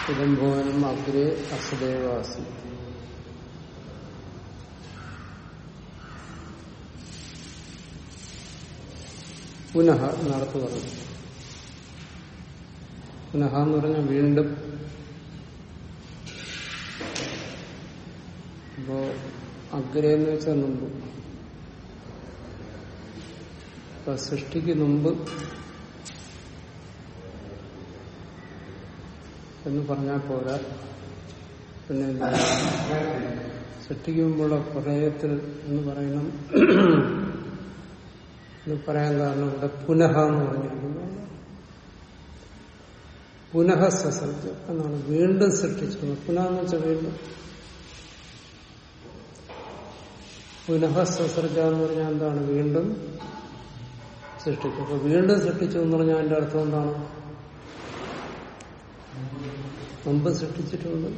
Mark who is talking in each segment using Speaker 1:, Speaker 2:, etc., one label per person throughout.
Speaker 1: ഇതം ഭുവനം അഗ്രേ അസദേവാസി പുനഃ നടത്തു പറഞ്ഞു പുനഃ എന്ന് പറഞ്ഞാൽ വീണ്ടും അപ്പോ അഗ്രേ എന്ന് വെച്ചാൽ മുമ്പ് അപ്പൊ സൃഷ്ടിക്ക് മുമ്പ് എന്ന് പറഞ്ഞാൽ പോരാ പിന്നെ എന്താ? സൃഷ്ടിക്ക് മുമ്പുള്ള പ്രളയത്തിൽ എന്ന് പറയണം എന്ന് പറയാൻ കാരണം ഇവിടെ പുനഃ എന്ന് പറഞ്ഞിരിക്കുന്നു പുനഃ സസർജ എന്നാണ് വീണ്ടും സൃഷ്ടിച്ചത് പുനഃ എന്ന് വെച്ചാൽ വീണ്ടും പുനഃ സസർജ എന്ന് പറഞ്ഞാൽ എന്താണ് വീണ്ടും സൃഷ്ടിച്ചു അപ്പൊ വീണ്ടും സൃഷ്ടിച്ചു എന്ന് പറഞ്ഞാൽ അതിന്റെ അർത്ഥം എന്താണ് മുമ്പ് സൃഷ്ടിച്ചിട്ടുണ്ട്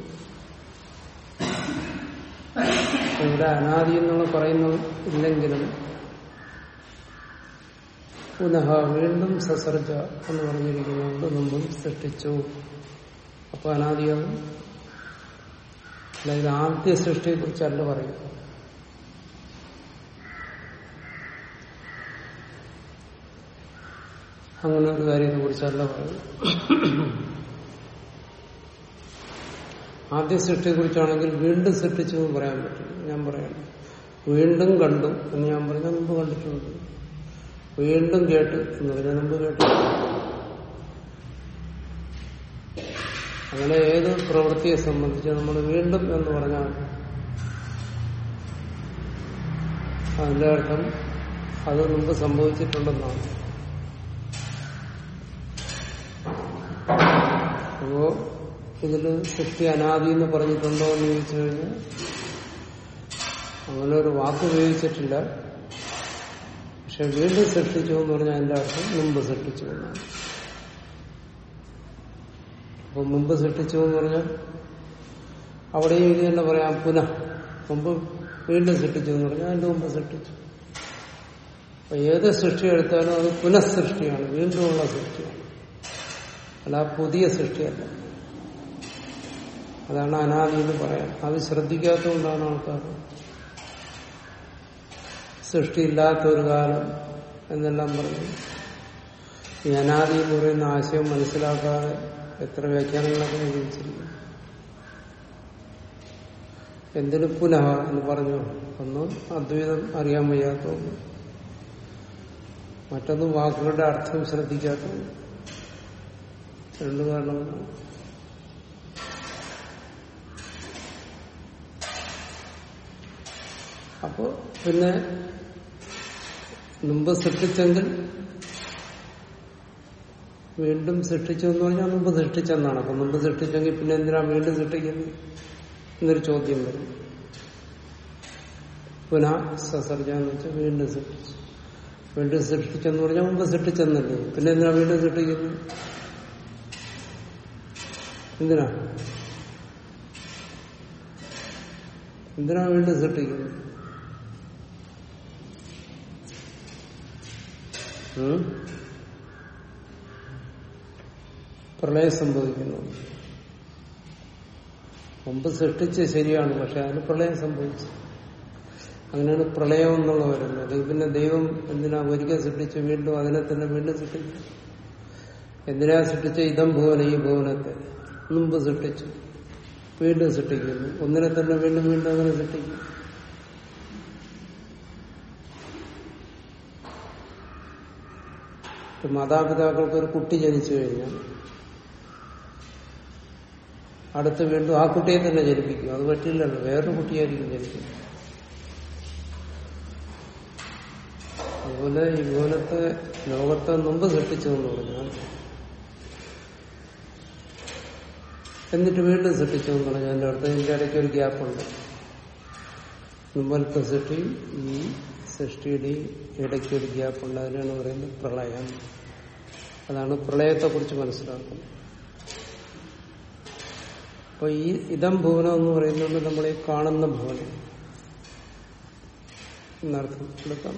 Speaker 1: അപ്പൊ ഇവിടെ അനാദി എന്നുള്ള പറയുന്നത് ഇല്ലെങ്കിലും പുനഃ വീണ്ടും സസർജ എന്ന് പറഞ്ഞിരിക്കുന്നുണ്ട് മുമ്പും സൃഷ്ടിച്ചു അപ്പൊ അനാദിയാകും അതായത് ആദ്യ സൃഷ്ടിയെ കുറിച്ചല്ല പറയുന്നത് അങ്ങനെ ഒരു കാര്യത്തെ കുറിച്ചല്ല പറയുന്നത് ആദ്യ സൃഷ്ടിയെ കുറിച്ചാണെങ്കിൽ വീണ്ടും സൃഷ്ടിച്ചു എന്ന് പറയാൻ പറ്റും ഞാൻ പറയാം വീണ്ടും കണ്ടു എന്ന് ഞാൻ പറഞ്ഞാൽ മുമ്പ് കണ്ടിട്ടുണ്ട് വീണ്ടും കേട്ട് എന്ന് പറഞ്ഞാൽ മുമ്പ് കേട്ടു അങ്ങനെ ഏത് പ്രവൃത്തിയെ സംബന്ധിച്ച് നമ്മൾ വീണ്ടും എന്ന് പറഞ്ഞാൽ അതിന്റെ അർത്ഥം അത് മുമ്പ് സംഭവിച്ചിട്ടുണ്ടെന്നാണ് അപ്പോ ഇതില് സൃഷ്ടി അനാദി എന്ന് പറഞ്ഞിട്ടുണ്ടോ എന്ന് ചോദിച്ചു കഴിഞ്ഞാൽ അങ്ങനെ ഒരു വാക്ക് ഉപയോഗിച്ചിട്ടില്ല പക്ഷെ വീണ്ടും സൃഷ്ടിച്ചു എന്ന് പറഞ്ഞാൽ അതിന്റെ അർത്ഥം മുമ്പ് സൃഷ്ടിച്ചു എന്നാണ് അപ്പൊ മുമ്പ് സൃഷ്ടിച്ചു എന്ന് പറഞ്ഞാൽ അവിടെയും ഇത് തന്നെ പറയാം പുനഃ മുമ്പ് വീണ്ടും സൃഷ്ടിച്ചു എന്ന് പറഞ്ഞാൽ അതിന്റെ മുമ്പ് സൃഷ്ടിച്ചു അപ്പൊ ഏത് സൃഷ്ടി എടുത്താലും അത് പുനഃസൃഷ്ടിയാണ് വീണ്ടുമുള്ള സൃഷ്ടിയാണ് അല്ല പുതിയ സൃഷ്ടിയല്ല അതാണ് അനാദി എന്ന് പറയാം അത് ശ്രദ്ധിക്കാത്തതുകൊണ്ടാണ് ആൾക്കാർ സൃഷ്ടിയില്ലാത്ത ഒരു കാലം എന്നെല്ലാം പറഞ്ഞു ഈ അനാദി എന്ന് പറയുന്ന ആശയം മനസ്സിലാക്കാതെ എത്ര വ്യാഖ്യാനങ്ങളൊക്കെ ഉപയോഗിച്ചിരിക്കുന്നു എന്തിനു പുനഃ എന്ന് പറഞ്ഞു ഒന്ന് അദ്വൈതം അറിയാൻ വയ്യാത്തതുകൊണ്ട് മറ്റൊന്ന് വാക്കുകളുടെ അർത്ഥം ശ്രദ്ധിക്കാത്തത് രണ്ടു കാരണങ്ങളാണ് അപ്പോ പിന്നെ മുമ്പ് സൃഷ്ടിച്ചെങ്കിൽ വീണ്ടും സൃഷ്ടിച്ചു എന്ന് പറഞ്ഞാൽ മുമ്പ് സൃഷ്ടിച്ചെന്നാണ് അപ്പൊ മുമ്പ് സൃഷ്ടിച്ചെങ്കിൽ പിന്നെ എന്തിനാ വീണ്ടും സൃഷ്ടിക്കുന്നത് എന്നൊരു ചോദ്യം വരും പുനഃ സസർജ എന്ന് വെച്ചാൽ വീണ്ടും സൃഷ്ടിച്ചു വീണ്ടും സൃഷ്ടിച്ചെന്ന് പറഞ്ഞാൽ മുമ്പ് സൃഷ്ടിച്ചെന്നല്ലേ പിന്നെ എന്തിനാ വീണ്ടും സൃഷ്ടിക്കുന്നത് എന്തിനാ എന്തിനാ വീണ്ടും സൃഷ്ടിക്കുന്നത് ഉം? പ്രളയം സംഭവിക്കുന്നു മുമ്പ് സൃഷ്ടിച്ച് ശരിയാണ് പക്ഷെ അതിന് പ്രളയം സംഭവിച്ചു അങ്ങനെയാണ് പ്രളയം എന്നുള്ള വരുന്നത് അല്ലെങ്കിൽ പിന്നെ ദൈവം എന്തിനാ ഒരിക്കൽ സൃഷ്ടിച്ച് വീണ്ടും അതിനെ തന്നെ വീണ്ടും സൃഷ്ടിച്ചു എന്തിനാ സൃഷ്ടിച്ച ഇതം ഭുവന ഈ ഭുവനത്തെ മുമ്പ് സൃഷ്ടിച്ചു വീണ്ടും സൃഷ്ടിക്കുന്നു ഒന്നിനെ തന്നെ വീണ്ടും വീണ്ടും അങ്ങനെ സൃഷ്ടിക്കും ഇപ്പൊ മാതാപിതാക്കൾക്ക് ഒരു കുട്ടി ജനിച്ചു കഴിഞ്ഞാൽ അടുത്ത് വീണ്ടും ആ കുട്ടിയെ തന്നെ ജനിപ്പിക്കും അത് പറ്റില്ലല്ലോ വേറൊരു കുട്ടിയായിരിക്കും ജനിക്കുന്നത് അതുപോലെ ഈ ഭുവനത്തെ ലോകത്തെ മുമ്പ് സൃഷ്ടിച്ചു എന്ന് പറഞ്ഞാൽ എന്നിട്ട് വീണ്ടും സൃഷ്ടിച്ചു എന്ന് പറഞ്ഞാൽ അതിന്റെ അർത്ഥം ഇതിന്റെ ഇടയ്ക്ക് ഒരു ഗ്യാപ്പുണ്ട് മുമ്പത്തെ സൃഷ്ടി ഈ സൃഷ്ടിയുടെയും ഇടയ്ക്ക് ഒരു ഗ്യാപ്പുണ്ട് അതിനാണ് പറയുന്നത് പ്രളയം അതാണ് പ്രളയത്തെ കുറിച്ച് മനസ്സിലാക്കുന്നത് അപ്പൊ ഈ ഇതം ഭുവനം എന്ന് പറയുന്നത് നമ്മൾ ഈ കാണുന്ന ഭുവനം എന്നർത്ഥം എടുക്കാം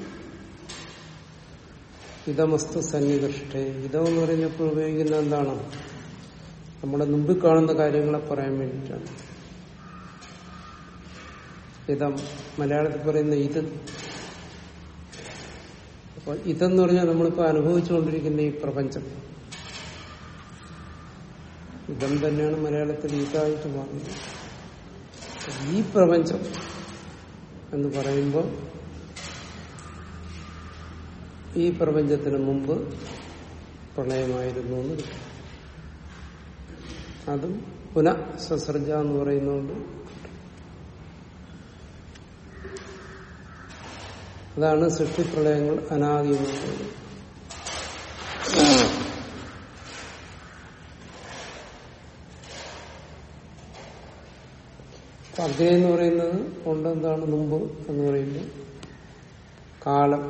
Speaker 1: ഇതമസ്തു സന്നികൃഷ്ടേ ഇതം എന്ന് പറയുന്നപ്പോൾ ഉപയോഗിക്കുന്ന എന്താണ് നമ്മുടെ മുമ്പിൽ കാണുന്ന കാര്യങ്ങളെ പറയാൻ വേണ്ടിയിട്ടാണ് ഇതം മലയാളത്തിൽ പറയുന്ന ഇത് അപ്പൊ ഇതെന്ന് പറഞ്ഞാൽ നമ്മളിപ്പോ അനുഭവിച്ചുകൊണ്ടിരിക്കുന്ന ഈ പ്രപഞ്ചം ഇതം തന്നെയാണ് മലയാളത്തിൽ ഇതായിട്ട് മാറുന്നത് ഈ പ്രപഞ്ചം എന്ന് പറയുമ്പോൾ ഈ പ്രപഞ്ചത്തിന് മുമ്പ് പ്രളയമായിരുന്നു എന്ന് കിട്ടും അതും പുനഃ സസർജ എന്ന് പറയുന്നതുകൊണ്ട് അതാണ് സൃഷ്ടിപ്രളയങ്ങൾ അനാദി എന്ന് പറയുന്നത് അഗ്നി എന്ന് പറയുന്നത് കൊണ്ട് എന്താണ് മുമ്പ് എന്ന് പറയുമ്പോൾ കാലം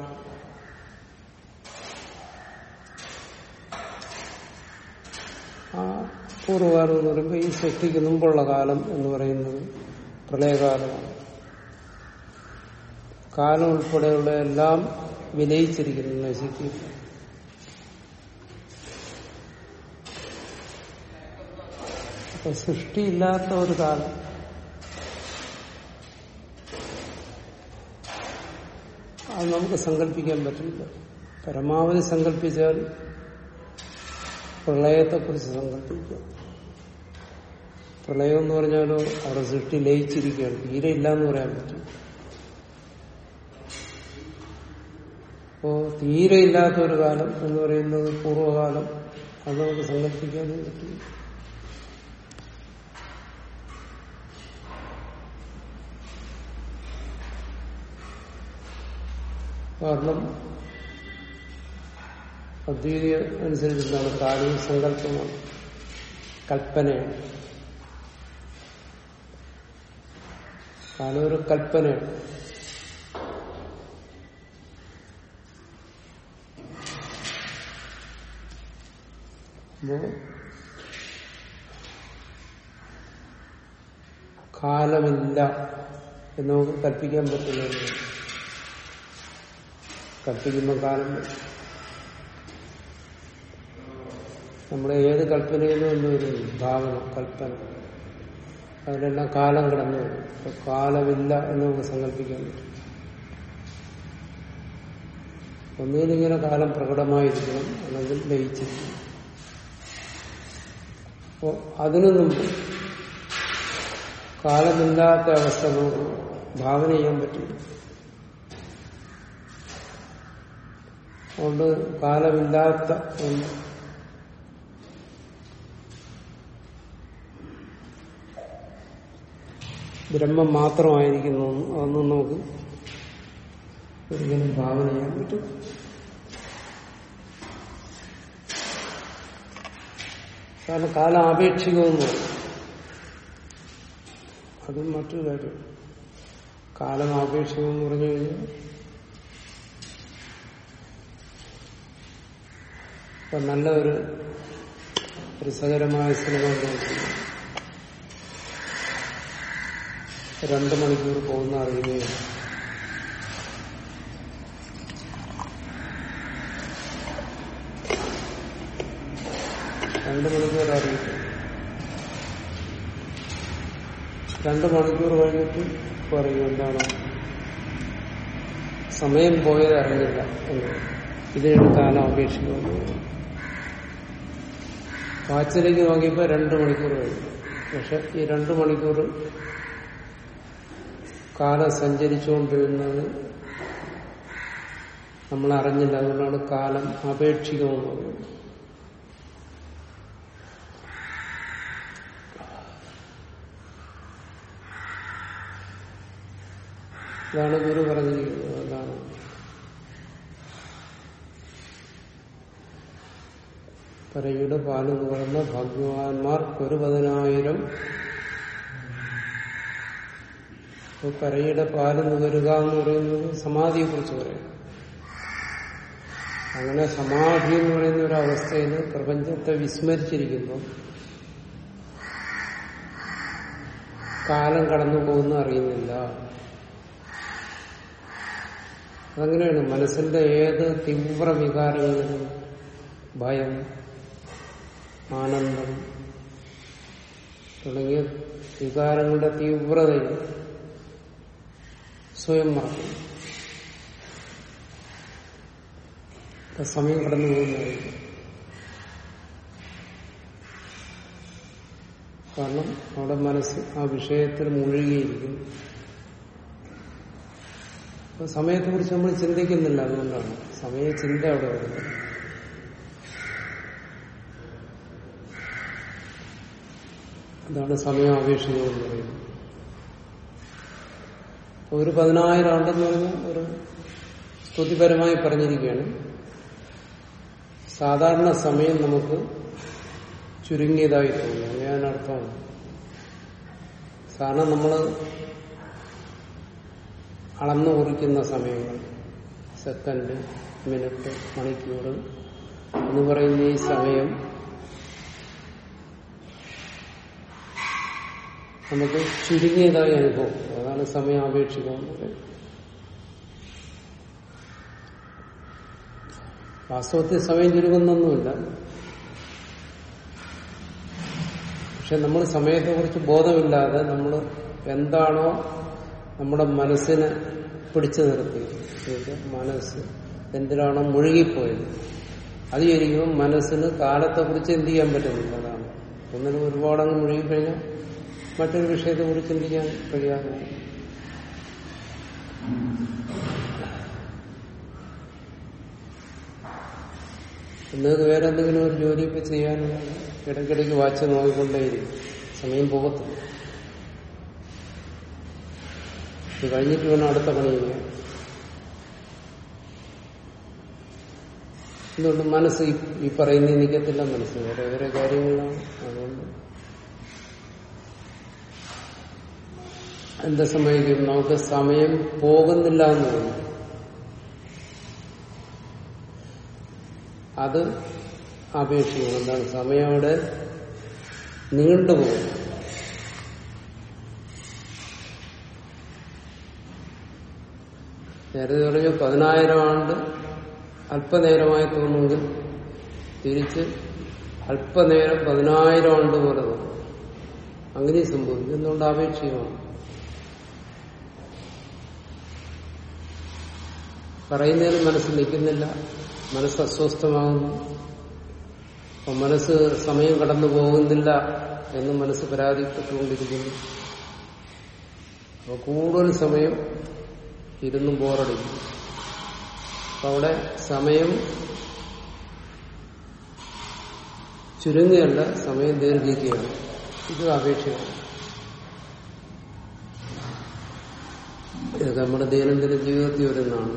Speaker 1: ആ പൂർവ്വകാലം എന്ന് പറയുമ്പോൾ ഈ സൃഷ്ടിക്ക് മുമ്പുള്ള കാലം എന്ന് പറയുന്നത് പ്രളയകാലമാണ് കാലം ഉൾപ്പെടെയുള്ള എല്ലാം വിലയിച്ചിരിക്കുന്നു നശിക്കും അപ്പൊ സൃഷ്ടിയില്ലാത്ത ഒരു കാലം അത് നമുക്ക് സങ്കല്പിക്കാൻ പറ്റില്ല പരമാവധി സങ്കല്പിച്ചാൽ പ്രളയത്തെക്കുറിച്ച് സങ്കല്പിക്കാം പ്രളയം എന്ന് പറഞ്ഞാലോ അവിടെ സൃഷ്ടി ലയിച്ചിരിക്കുകയാണ് തീരെ ഇല്ല എന്ന് പറയാൻ പറ്റും അപ്പോ തീരെ ഇല്ലാത്ത ഒരു കാലം എന്ന് പറയുന്നത് പൂർവ്വകാലം അത് നമുക്ക് സങ്കല്പിക്കാനും പറ്റില്ല കാരണം അദ്വൈതി അനുസരിച്ചിട്ടാണ് കാര്യം സങ്കല്പമാണ് കൽപ്പനയാണ് കാലം ഒരു കൽപ്പനയാണ് അപ്പോ കാലമില്ല എന്ന് നമുക്ക് കൽപ്പിക്കാൻ പറ്റില്ല കൽപ്പിക്കുമ്പോൾ കാലം വരും. നമ്മുടെ ഏത് കൽപ്പനയിലും എന്ന് വരും ഭാവന കൽപ്പന അതിലെല്ലാം കാലം കിടന്നു വരും അപ്പൊ കാലമില്ല എന്ന് നമുക്ക് സങ്കല്പിക്കാൻ പറ്റും ഒന്നുകിലിങ്ങനെ കാലം പ്രകടമായിരിക്കണം അല്ലെങ്കിൽ ലയിച്ചിരിക്കണം അപ്പോ അതിനു മുമ്പ് കാലമില്ലാത്ത അവസ്ഥ നമുക്ക് ഭാവന ചെയ്യാൻ പറ്റില്ല അതുകൊണ്ട് കാലമില്ലാത്ത ഒന്ന് ബ്രഹ്മം മാത്രമായിരിക്കുന്നു അതൊന്നും നമുക്ക് ഒരിക്കലും ഭാവന ചെയ്യാൻ പറ്റും കാരണം കാലം ആപേക്ഷികമെന്ന് പറയും അതും മറ്റൊരു കാര്യം കാലം ആപേക്ഷികമെന്ന് പറഞ്ഞു കഴിഞ്ഞാൽ ഇപ്പൊ നല്ല ഒരു രസകരമായ സിനിമ നോക്കി രണ്ടു മണിക്കൂർ പോകുന്ന അറിയുകയാണ് രണ്ടു മണിക്കൂർ അറിയിക്കും രണ്ടു മണിക്കൂർ കഴിഞ്ഞിട്ട് പറയും എന്താണ് സമയം പോയത് അറിഞ്ഞില്ല എന്ന് ഇതിനാണ് കാലം അപേക്ഷിക്കുന്നത് വാച്ചിലേക്ക് നോക്കിയപ്പോ രണ്ടു മണിക്കൂർ കഴിഞ്ഞു പക്ഷെ ഈ രണ്ടു മണിക്കൂർ കാലം സഞ്ചരിച്ചുകൊണ്ടിരുന്നത് നമ്മൾ അറിഞ്ഞില്ല അതുകൊണ്ടാണ് കാലം അപേക്ഷികമെന്ന് പറയുന്നത് ഇതാണ് ഗുരു പറഞ്ഞിരിക്കുന്നത് അതാണ് പരയുടെ പാല് നുകർന്ന ഭാഗ്യവാന്മാർക്ക് ഒരു പതിനായിരം അപ്പൊ പരയുടെ പാല് നുകരുക എന്ന് പറയുന്നത് സമാധിയെ കുറിച്ച് പറയും അങ്ങനെ സമാധി എന്ന് പറയുന്ന ഒരു അവസ്ഥയിൽ പ്രപഞ്ചത്തെ വിസ്മരിച്ചിരിക്കുമ്പോൾ കാലം കടന്നു പോകുന്ന അറിയുന്നില്ല അതങ്ങനെയാണ് മനസ്സിന്റെ ഏത് തീവ്ര വികാരങ്ങളിലും ഭയം ആനന്ദം തുടങ്ങിയ വികാരങ്ങളുടെ തീവ്രതയിൽ സ്വയം മറക്കും ഇപ്പൊ സമയം കടന്നു പോകുന്നതായിരിക്കും കാരണം അവിടെ മനസ്സ് ആ വിഷയത്തിൽ മുഴുകിയിരിക്കും അപ്പൊ സമയത്തെ കുറിച്ച് നമ്മൾ ചിന്തിക്കുന്നില്ല അതുകൊണ്ടാണ് സമയ ചിന്ത അവിടെ വരുന്നത് അതാണ് സമയം അപേക്ഷിക്കുന്നത് എന്ന് പറയുന്നത് അപ്പൊ ഒരു പതിനായിരം ആണ്ടെന്ന് പറഞ്ഞാൽ ഒരു സ്തുതിപരമായി പറഞ്ഞിരിക്കുകയാണ് സാധാരണ സമയം നമുക്ക് ചുരുങ്ങിയതായി തോന്നുന്നു ഞാനർത്ഥമാണ് കാരണം നമ്മൾ അളന്നു കുറിക്കുന്ന സമയങ്ങൾ സെക്കൻഡ് മിനിറ്റ് മണിക്കൂർ എന്ന് പറയുന്ന ഈ സമയം നമുക്ക് ചുരുങ്ങിയതായി അനുഭവം അതാണ് സമയം അപേക്ഷിക്കുന്നത് വാസ്തവത്തിൽ സമയം ചുരുങ്ങുന്നൊന്നുമില്ല പക്ഷെ നമ്മൾ സമയത്തെക്കുറിച്ച് ബോധമില്ലാതെ നമ്മൾ എന്താണോ നമ്മുടെ മനസ്സിനെ പിടിച്ചു നിർത്തി മനസ്സ് എന്തിനാണോ മുഴുകിപ്പോയത് അത് ശരിക്കും മനസ്സിന് കാലത്തെക്കുറിച്ച് എന്ത് ചെയ്യാൻ പറ്റുന്നില്ല അതാണ് ഒന്നിനും ഒരുപാടങ്ങ് മുഴുകിക്കഴിഞ്ഞാൽ മറ്റൊരു വിഷയത്തെ കുറിച്ച് ചിന്തിക്കാൻ കഴിയാതെ നിങ്ങൾക്ക് വേറെ എന്തെങ്കിലും ഒരു ജോലി ഇപ്പൊ ചെയ്യാനുള്ള ഇടയ്ക്കിടയ്ക്ക് വാച്ച് നോക്കിക്കൊണ്ടേയിരിക്കും സമയം പോകത്തില്ല ഇത് കഴിഞ്ഞിട്ട് വേണം അടുത്ത പണി ചെയ്യാൻ എന്തുകൊണ്ട് മനസ്സ് ഈ പറയുന്ന നിൽക്കത്തില്ല മനസ്സ് വേറെ വേറെ കാര്യങ്ങളാണ് അതുകൊണ്ട് എന്താ സംഭവിക്കും നമുക്ക് സമയം പോകുന്നില്ല എന്ന് തോന്നും അത് അപേക്ഷിക്കണം എന്താണ് സമയം അവിടെ നീണ്ടുപോകും നേരത്തെ പറഞ്ഞു പതിനായിരം ആണ്ട് അല്പനേരമായി തോന്നുമെങ്കിൽ തിരിച്ച് അല്പനേരം പതിനായിരം ആണ്ട് പോലെ തോന്നും അങ്ങനെ സംഭവിക്കും എന്തുകൊണ്ട് ആപേക്ഷികമാണ് പറയുന്നതിന് മനസ്സ് നിൽക്കുന്നില്ല മനസ്സ് അസ്വസ്ഥമാകുന്നു അപ്പൊ മനസ്സ് സമയം കടന്നു പോകുന്നില്ല എന്ന് മനസ്സ് പരാതിപ്പെട്ടുകൊണ്ടിരിക്കുന്നു അപ്പൊ കൂടുതൽ സമയം ഇരുന്നും ബോറടിക്കും അപ്പൊ അവിടെ സമയം ചുരുങ്ങുകയല്ല സമയം ദീർഘിക്കുകയാണ് ഇത് അപേക്ഷയാണ് ഇതൊക്കെ നമ്മുടെ ദൈനംദിന ജീവിതത്തിൽ വരുന്നതാണ്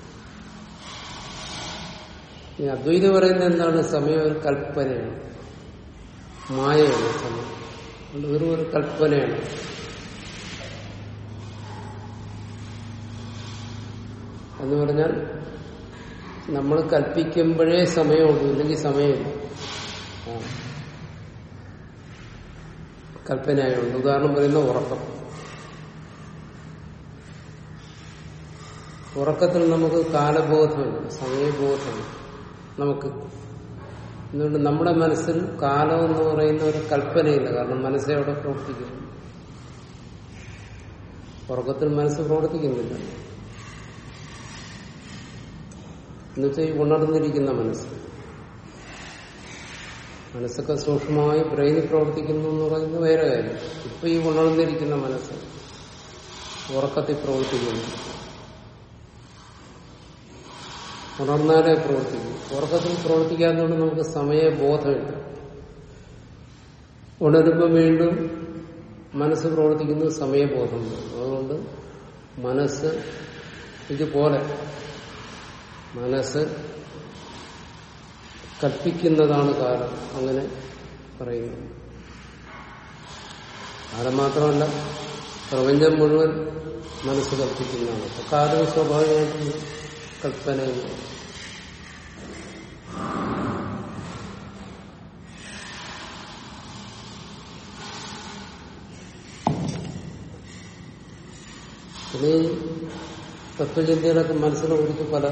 Speaker 1: ഈ അദ്വൈത പറയുന്നത് എന്താണ് സമയം ഒരു കൽപ്പനയാണ് മായയാണ് സമയം അതുകൊണ്ട് വെറും ഒരു കൽപ്പനയാണ് എന്ന് പറഞ്ഞാൽ നമ്മൾ കൽപ്പിക്കുമ്പോഴേ സമയമുള്ളൂ ഇല്ലെങ്കിൽ സമയമില്ല ആ. കൽപ്പനയായുണ്ട് ഉദാഹരണം പറയുന്ന ഉറക്കം ഉറക്കത്തിൽ നമുക്ക് കാലബോധമുണ്ട് സമയബോധമുണ്ട് നമുക്ക് എന്തുകൊണ്ട് നമ്മുടെ മനസ്സിൽ കാലം എന്ന് പറയുന്ന ഒരു കൽപ്പനയില്ല കാരണം മനസ്സെ അവിടെ പ്രവർത്തിക്കുന്നു ഉറക്കത്തിൽ മനസ്സ് പ്രവർത്തിക്കുന്നില്ല എന്നുവെച്ചാൽ ഈ ഉണർന്നിരിക്കുന്ന മനസ്സ് മനസ്സൊക്കെ സൂക്ഷ്മമായി ബ്രെയിനിൽ പ്രവർത്തിക്കുന്നു എന്ന് പറയുന്നത് വേറെ കാര്യം ഇപ്പൊ ഈ ഉണർന്നിരിക്കുന്ന മനസ്സ് ഉറക്കത്തിൽ പ്രവർത്തിക്കുന്നു ഉണർന്നാലേ പ്രവർത്തിക്കും ഉറക്കത്തിൽ പ്രവർത്തിക്കാത്തതുകൊണ്ട് നമുക്ക് സമയബോധമില്ല ഉണരുമ്പോൾ വീണ്ടും മനസ്സ് പ്രവർത്തിക്കുന്നത് സമയബോധമുണ്ട് അതുകൊണ്ട് മനസ്സ് ഇതുപോലെ മനസ്സ് കൽപ്പിക്കുന്നതാണ് കാലം അങ്ങനെ പറയുന്നു കാലം മാത്രമല്ല പ്രപഞ്ചം മുഴുവൻ മനസ്സ് കൽപ്പിക്കുന്നതാണ് അപ്പൊ കാലം സ്വാഭാവികമായിട്ടും കൽപ്പനയാണ് പിന്നെ ഈ തത്വചിന്തയിലൊക്കെ മനസ്സിനെ കുറിച്ച് പല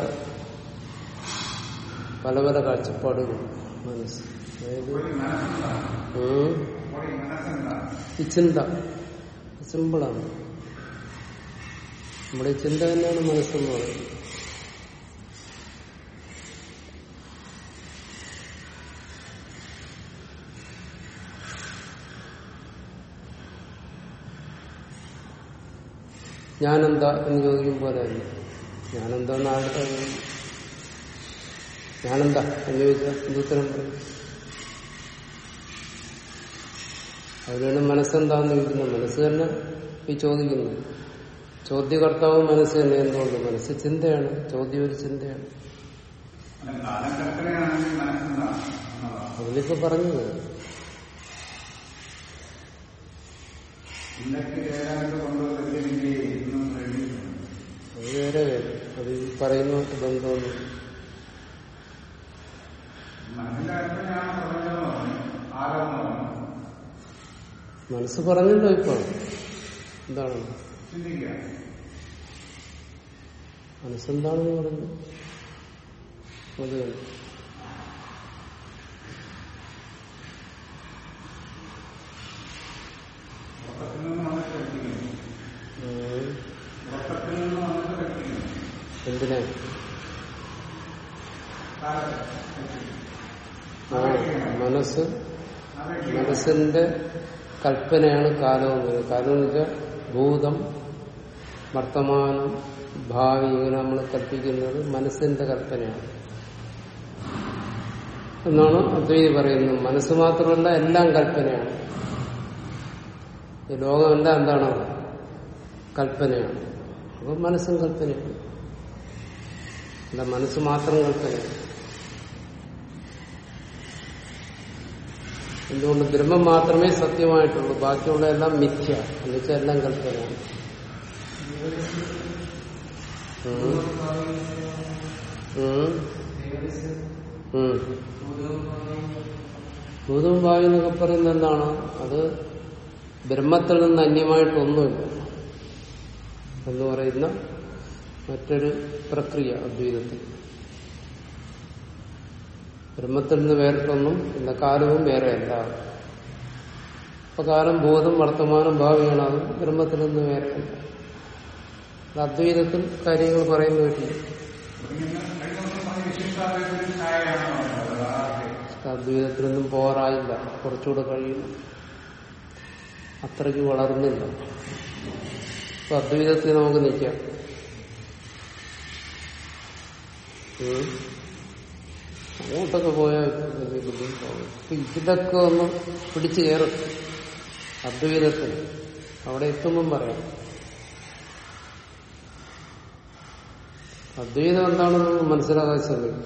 Speaker 1: പല പല കാഴ്ചപ്പാടുകൾ മനസ്സ് അതായത് ഉം,
Speaker 2: ബോഡി മനസ്സെന്താ
Speaker 1: ഈ ചിന്ത സിമ്പിളാണ് നമ്മുടെ ഈ ചിന്ത തന്നെയാണ് മനസ്സെന്ന് പറയുന്നത് ഞാനെന്താ എന്ന് ചോദിക്കും പോലെ തന്നെ ഞാനെന്താ എന്ന് ആരുടെ ഞാനെന്താ എന്ന് ചോദിച്ചാൽ എന്തുത്തരം പറയും അതിനാണ് മനസ്സെന്താന്ന് ചോദിക്കുന്നത് മനസ്സ് തന്നെ ഈ ചോദിക്കുന്നത് ചോദ്യകർത്താവ് മനസ്സ് തന്നെ എന്തുകൊണ്ട് മനസ്സ് ചിന്തയാണ് ചോദ്യം ഒരു ചിന്തയാണ്
Speaker 2: അല്ല കാലകൽപ്പനയാണെങ്കിൽ മനസ്സെന്താ എന്നതാ
Speaker 1: അതിലിപ്പോ പറഞ്ഞത്
Speaker 2: ചിന്തയ്ക്ക് ഏതാണ്ട് കൊണ്ടുവന്നില്ലെങ്കിൽ ഇന്നും കഴിഞ്ഞിട്ടുണ്ട്
Speaker 1: അത് വേറെ കാര്യം അത് ഈ പറയുന്നവർക്ക് ബന്ധമൊന്നും
Speaker 2: മനസ്സിന്റെ കൽപ്പനയാണ് പ്രപഞ്ചമെന്ന് പറഞ്ഞു ആലോന്ന് പറഞ്ഞു
Speaker 1: മനസ്സ് പറഞ്ഞല്ലോ ഇപ്പൊ എന്താണ്
Speaker 2: ചിന്തിക്കുക
Speaker 1: മനസ്സെന്താണെന്ന് പറഞ്ഞു അത് തന്നെ.
Speaker 2: ഉറക്കത്തിൽ നിന്ന് വന്നിട്ട് കഴിക്കുന്നു
Speaker 1: ഉം.
Speaker 2: ഉറക്കത്തിൽ നിന്ന് വന്നിട്ട് കഴിക്കുന്നു
Speaker 1: എന്തിനാ ആ, മനസ്സ് മനസ്സിന്റെ കൽപ്പനയാണ് കാലം എന്ന് പറയുന്നത് കാലം എന്ന് വെച്ചാൽ ഭൂതം വർത്തമാനം ഭാവി ഇങ്ങനെ നമ്മൾ കൽപ്പിക്കുന്നത് മനസ്സിന്റെ കൽപ്പനയാണ് എന്നാണ് അദ്വൈതി പറയുന്നത് മനസ്സ് മാത്രമല്ല എല്ലാം കൽപ്പനയാണ് ഈ ലോകമെല്ലാം എന്താണ് കൽപ്പനയാണ് അപ്പൊ മനസ്സും കൽപ്പനയാണ് അല്ല മനസ്സ് മാത്രം കൽപ്പനയാണ് എന്തുകൊണ്ട് ബ്രഹ്മം മാത്രമേ സത്യമായിട്ടുള്ളൂ ബാക്കിയുള്ള എല്ലാം മിഥ്യ എന്നുവെച്ചാൽ എല്ലാം കൽപ്പനയാണ് ഉം. ഉം. ഉം. ഭൂതവും ഭാവി എന്നൊക്കെ പറയുന്നത് എന്താണ് അത് ബ്രഹ്മത്തിൽ നിന്ന് അന്യമായിട്ടൊന്നുമില്ല എന്ന് പറയുന്ന മറ്റൊരു പ്രക്രിയ അദ്വൈതത്തിൽ ബ്രഹ്മത്തിൽ നിന്ന് വേറിട്ടൊന്നും ഇല്ല കാലവും വേറെയല്ല അപ്പൊ കാലം ബോധം വർത്തമാനം ഭാവിയാണ് അത് ബ്രഹ്മത്തിൽ നിന്ന് വേറെയല്ല അത് അദ്വൈതത്തിൽ കാര്യങ്ങൾ പറയുന്ന പറ്റില്ല
Speaker 2: വിശിഷ്ടാദ്വൈതത്തിൽ ഛായയാണെന്ന് പറയുന്നത് അതായത്
Speaker 1: അദ്വൈതത്തിലൊന്നും പോറായില്ല കുറച്ചുകൂടെ കഴിയുന്നു അത്രയ്ക്ക് വളർന്നില്ല അപ്പൊ അദ്വൈതത്തിൽ നമുക്ക് നിൽക്കാം ഉം. അങ്ങോട്ടൊക്കെ പോയാൽ വലിയ ബുദ്ധിമുട്ടാവും അപ്പൊ ഇതിലൊക്കെ ഒന്ന് പിടിച്ചു കയറും അദ്വൈതത്തിൽ അവിടെ എത്തുമ്പം പറയാം അദ്വൈതം എന്താണെന്ന് മനസ്സിലാക്കാൻ ശ്രമിക്കും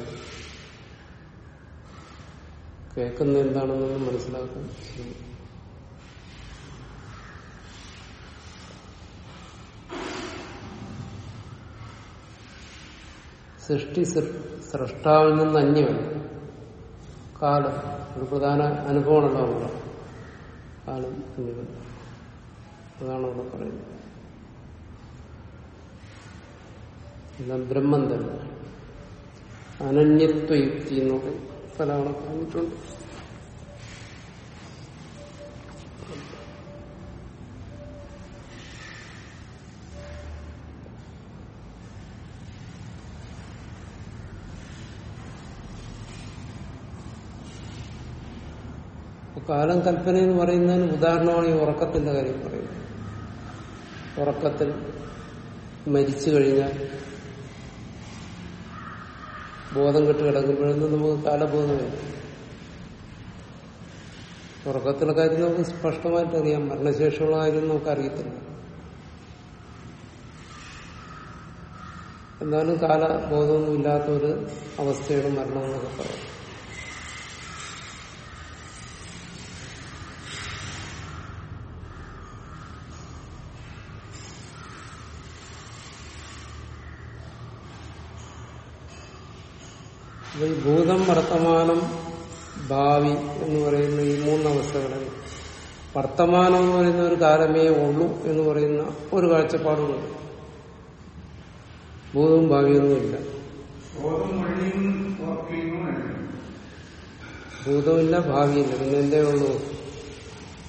Speaker 1: കേൾക്കുന്ന എന്താണെന്നൊന്ന് മനസ്സിലാക്കാൻ ശ്രമിക്കും സൃഷ്ടി സൃ- സൃഷ്ടാവിൽ നിന്ന് അന്യമാണ് കാലം ഒരു പ്രധാന അനുഭവമാണല്ലോ നമ്മുടെ കാലം അന്യമല്ല അതാണ് അവിടെ പറയുന്നത് എല്ലാം ബ്രഹ്മം തന്നെ അനന്യത്വ യുക്തി എന്ന് പറയും പലവണ പറഞ്ഞിട്ടുണ്ട് അപ്പൊ കാലം കൽപ്പന എന്ന് പറയുന്നതിന് ഉദാഹരണമാണ് ഈ ഉറക്കത്തിന്റെ കാര്യം പറയുന്നത് ഉറക്കത്തിൽ മരിച്ചു കഴിഞ്ഞാൽ ബോധം കെട്ട് കിടക്കുമ്പോഴൊന്നും നമുക്ക് കാലബോധമില്ല ഉറക്കത്തിലെ കാര്യം നമുക്ക് സ്പഷ്ടമായിട്ട് അറിയാം മരണശേഷമുള്ള കാര്യം നമുക്ക് അറിയത്തില്ല എന്നാലും കാലബോധമൊന്നും ഇല്ലാത്ത ഒരു അവസ്ഥയുടെ മരണം എന്നൊക്കെ പറയാം അപ്പൊ ഈ ഭൂതം വർത്തമാനം ഭാവി എന്ന് പറയുന്ന ഈ മൂന്നവസ്ഥകളിൽ വർത്തമാനം എന്ന് പറയുന്ന ഒരു കാലമേ ഉള്ളൂ എന്ന് പറയുന്ന ഒരു കാഴ്ചപ്പാടുണ്ട് ഭൂതവും ഭാവിയൊന്നുമില്ല
Speaker 2: ബോധം മൊഴിയും ഓർക്കുകയും എഴുതും
Speaker 1: ഭൂതമില്ല ഭാവിയില്ല പിന്നെ എന്തേ ഉള്ളൂ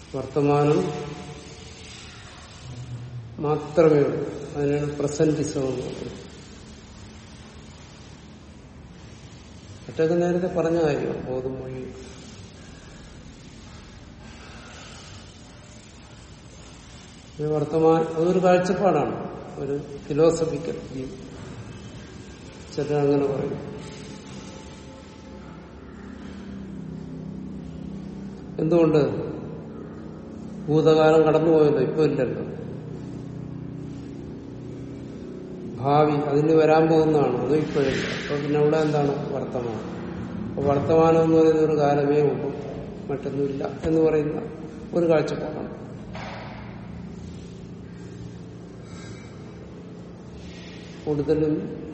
Speaker 1: വർത്തമാനം മാത്രമേ ഉള്ളൂ അതിനാണ് പ്രസന്റിസം എന്ന് പറയുന്നത് മറ്റൊക്കെ നേരത്തെ പറഞ്ഞ കാര്യമാണ് ബോധം വഴി ഇത് വർത്തമാന അതൊരു കാഴ്ചപ്പാടാണ് ഒരു ഫിലോസഫിക്കൽ വ്യൂ ചിലർ അങ്ങനെ പറയും എന്തുകൊണ്ട് ഭൂതകാലം കടന്നുപോയല്ലോ ഇപ്പൊ ഇല്ലല്ലോ ഭാവി അതിന് വരാൻ പോകുന്നതാണ് അത് ഇപ്പോഴില്ല അപ്പൊ പിന്നെ അവിടെ എന്താണ് വർത്തമാനം അപ്പൊ വർത്തമാനം എന്ന് പറയുന്ന ഒരു കാലമേ ഉള്ളൂ മറ്റൊന്നുമില്ല എന്ന് പറയുന്ന ഒരു കാഴ്ചപ്പാടാണ് കൂടുതലും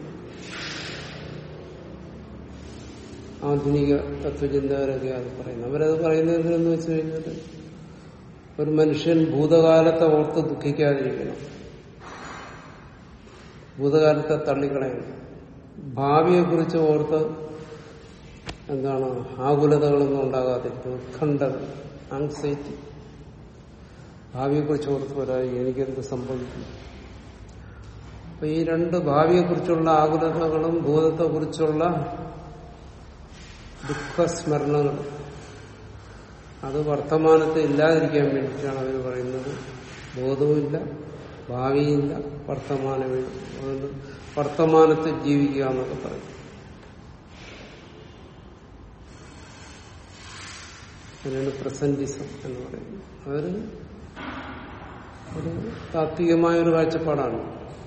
Speaker 1: ആധുനിക തത്വചിന്തകരൊക്കെ അത് പറയുന്നത് അവരത് പറയുന്നത് എന്തിനെന്ന് വെച്ച് കഴിഞ്ഞാൽ ഒരു മനുഷ്യൻ ഭൂതകാലത്തെ ഓർത്ത് ദുഃഖിക്കാതിരിക്കണം ഭൂതകാലത്തെ തള്ളിക്കളയണം ഭാവിയെക്കുറിച്ച് ഓർത്ത് എന്താണ് ആകുലതകളൊന്നും ഉണ്ടാകാതിരിക്കും ഉത്കണ്ഠകൾ ആങ്സൈറ്റി ഭാവിയെക്കുറിച്ച് ഓർത്ത് വരാതെ എനിക്കെന്ത് സംഭവിക്കും അപ്പൊ ഈ രണ്ട് ഭാവിയെക്കുറിച്ചുള്ള ആകുലതകളും ഭൂതത്തെക്കുറിച്ചുള്ള ദുഃഖസ്മരണകൾ അത് വർത്തമാനത്തെ ഇല്ലാതിരിക്കാൻ വേണ്ടിയിട്ടാണ് അവർ പറയുന്നത് ബോധവുമില്ല ഭാവിയില്ല വർത്തമാനമില്ല അതുകൊണ്ട് വർത്തമാനത്തെ ജീവിക്കുക എന്നൊക്കെ പറയും അതിനാണ് പ്രസന്റിസം എന്ന് പറയുന്നത് അതൊരു ഒരു താത്വികമായ ഒരു കാഴ്ചപ്പാടാണ്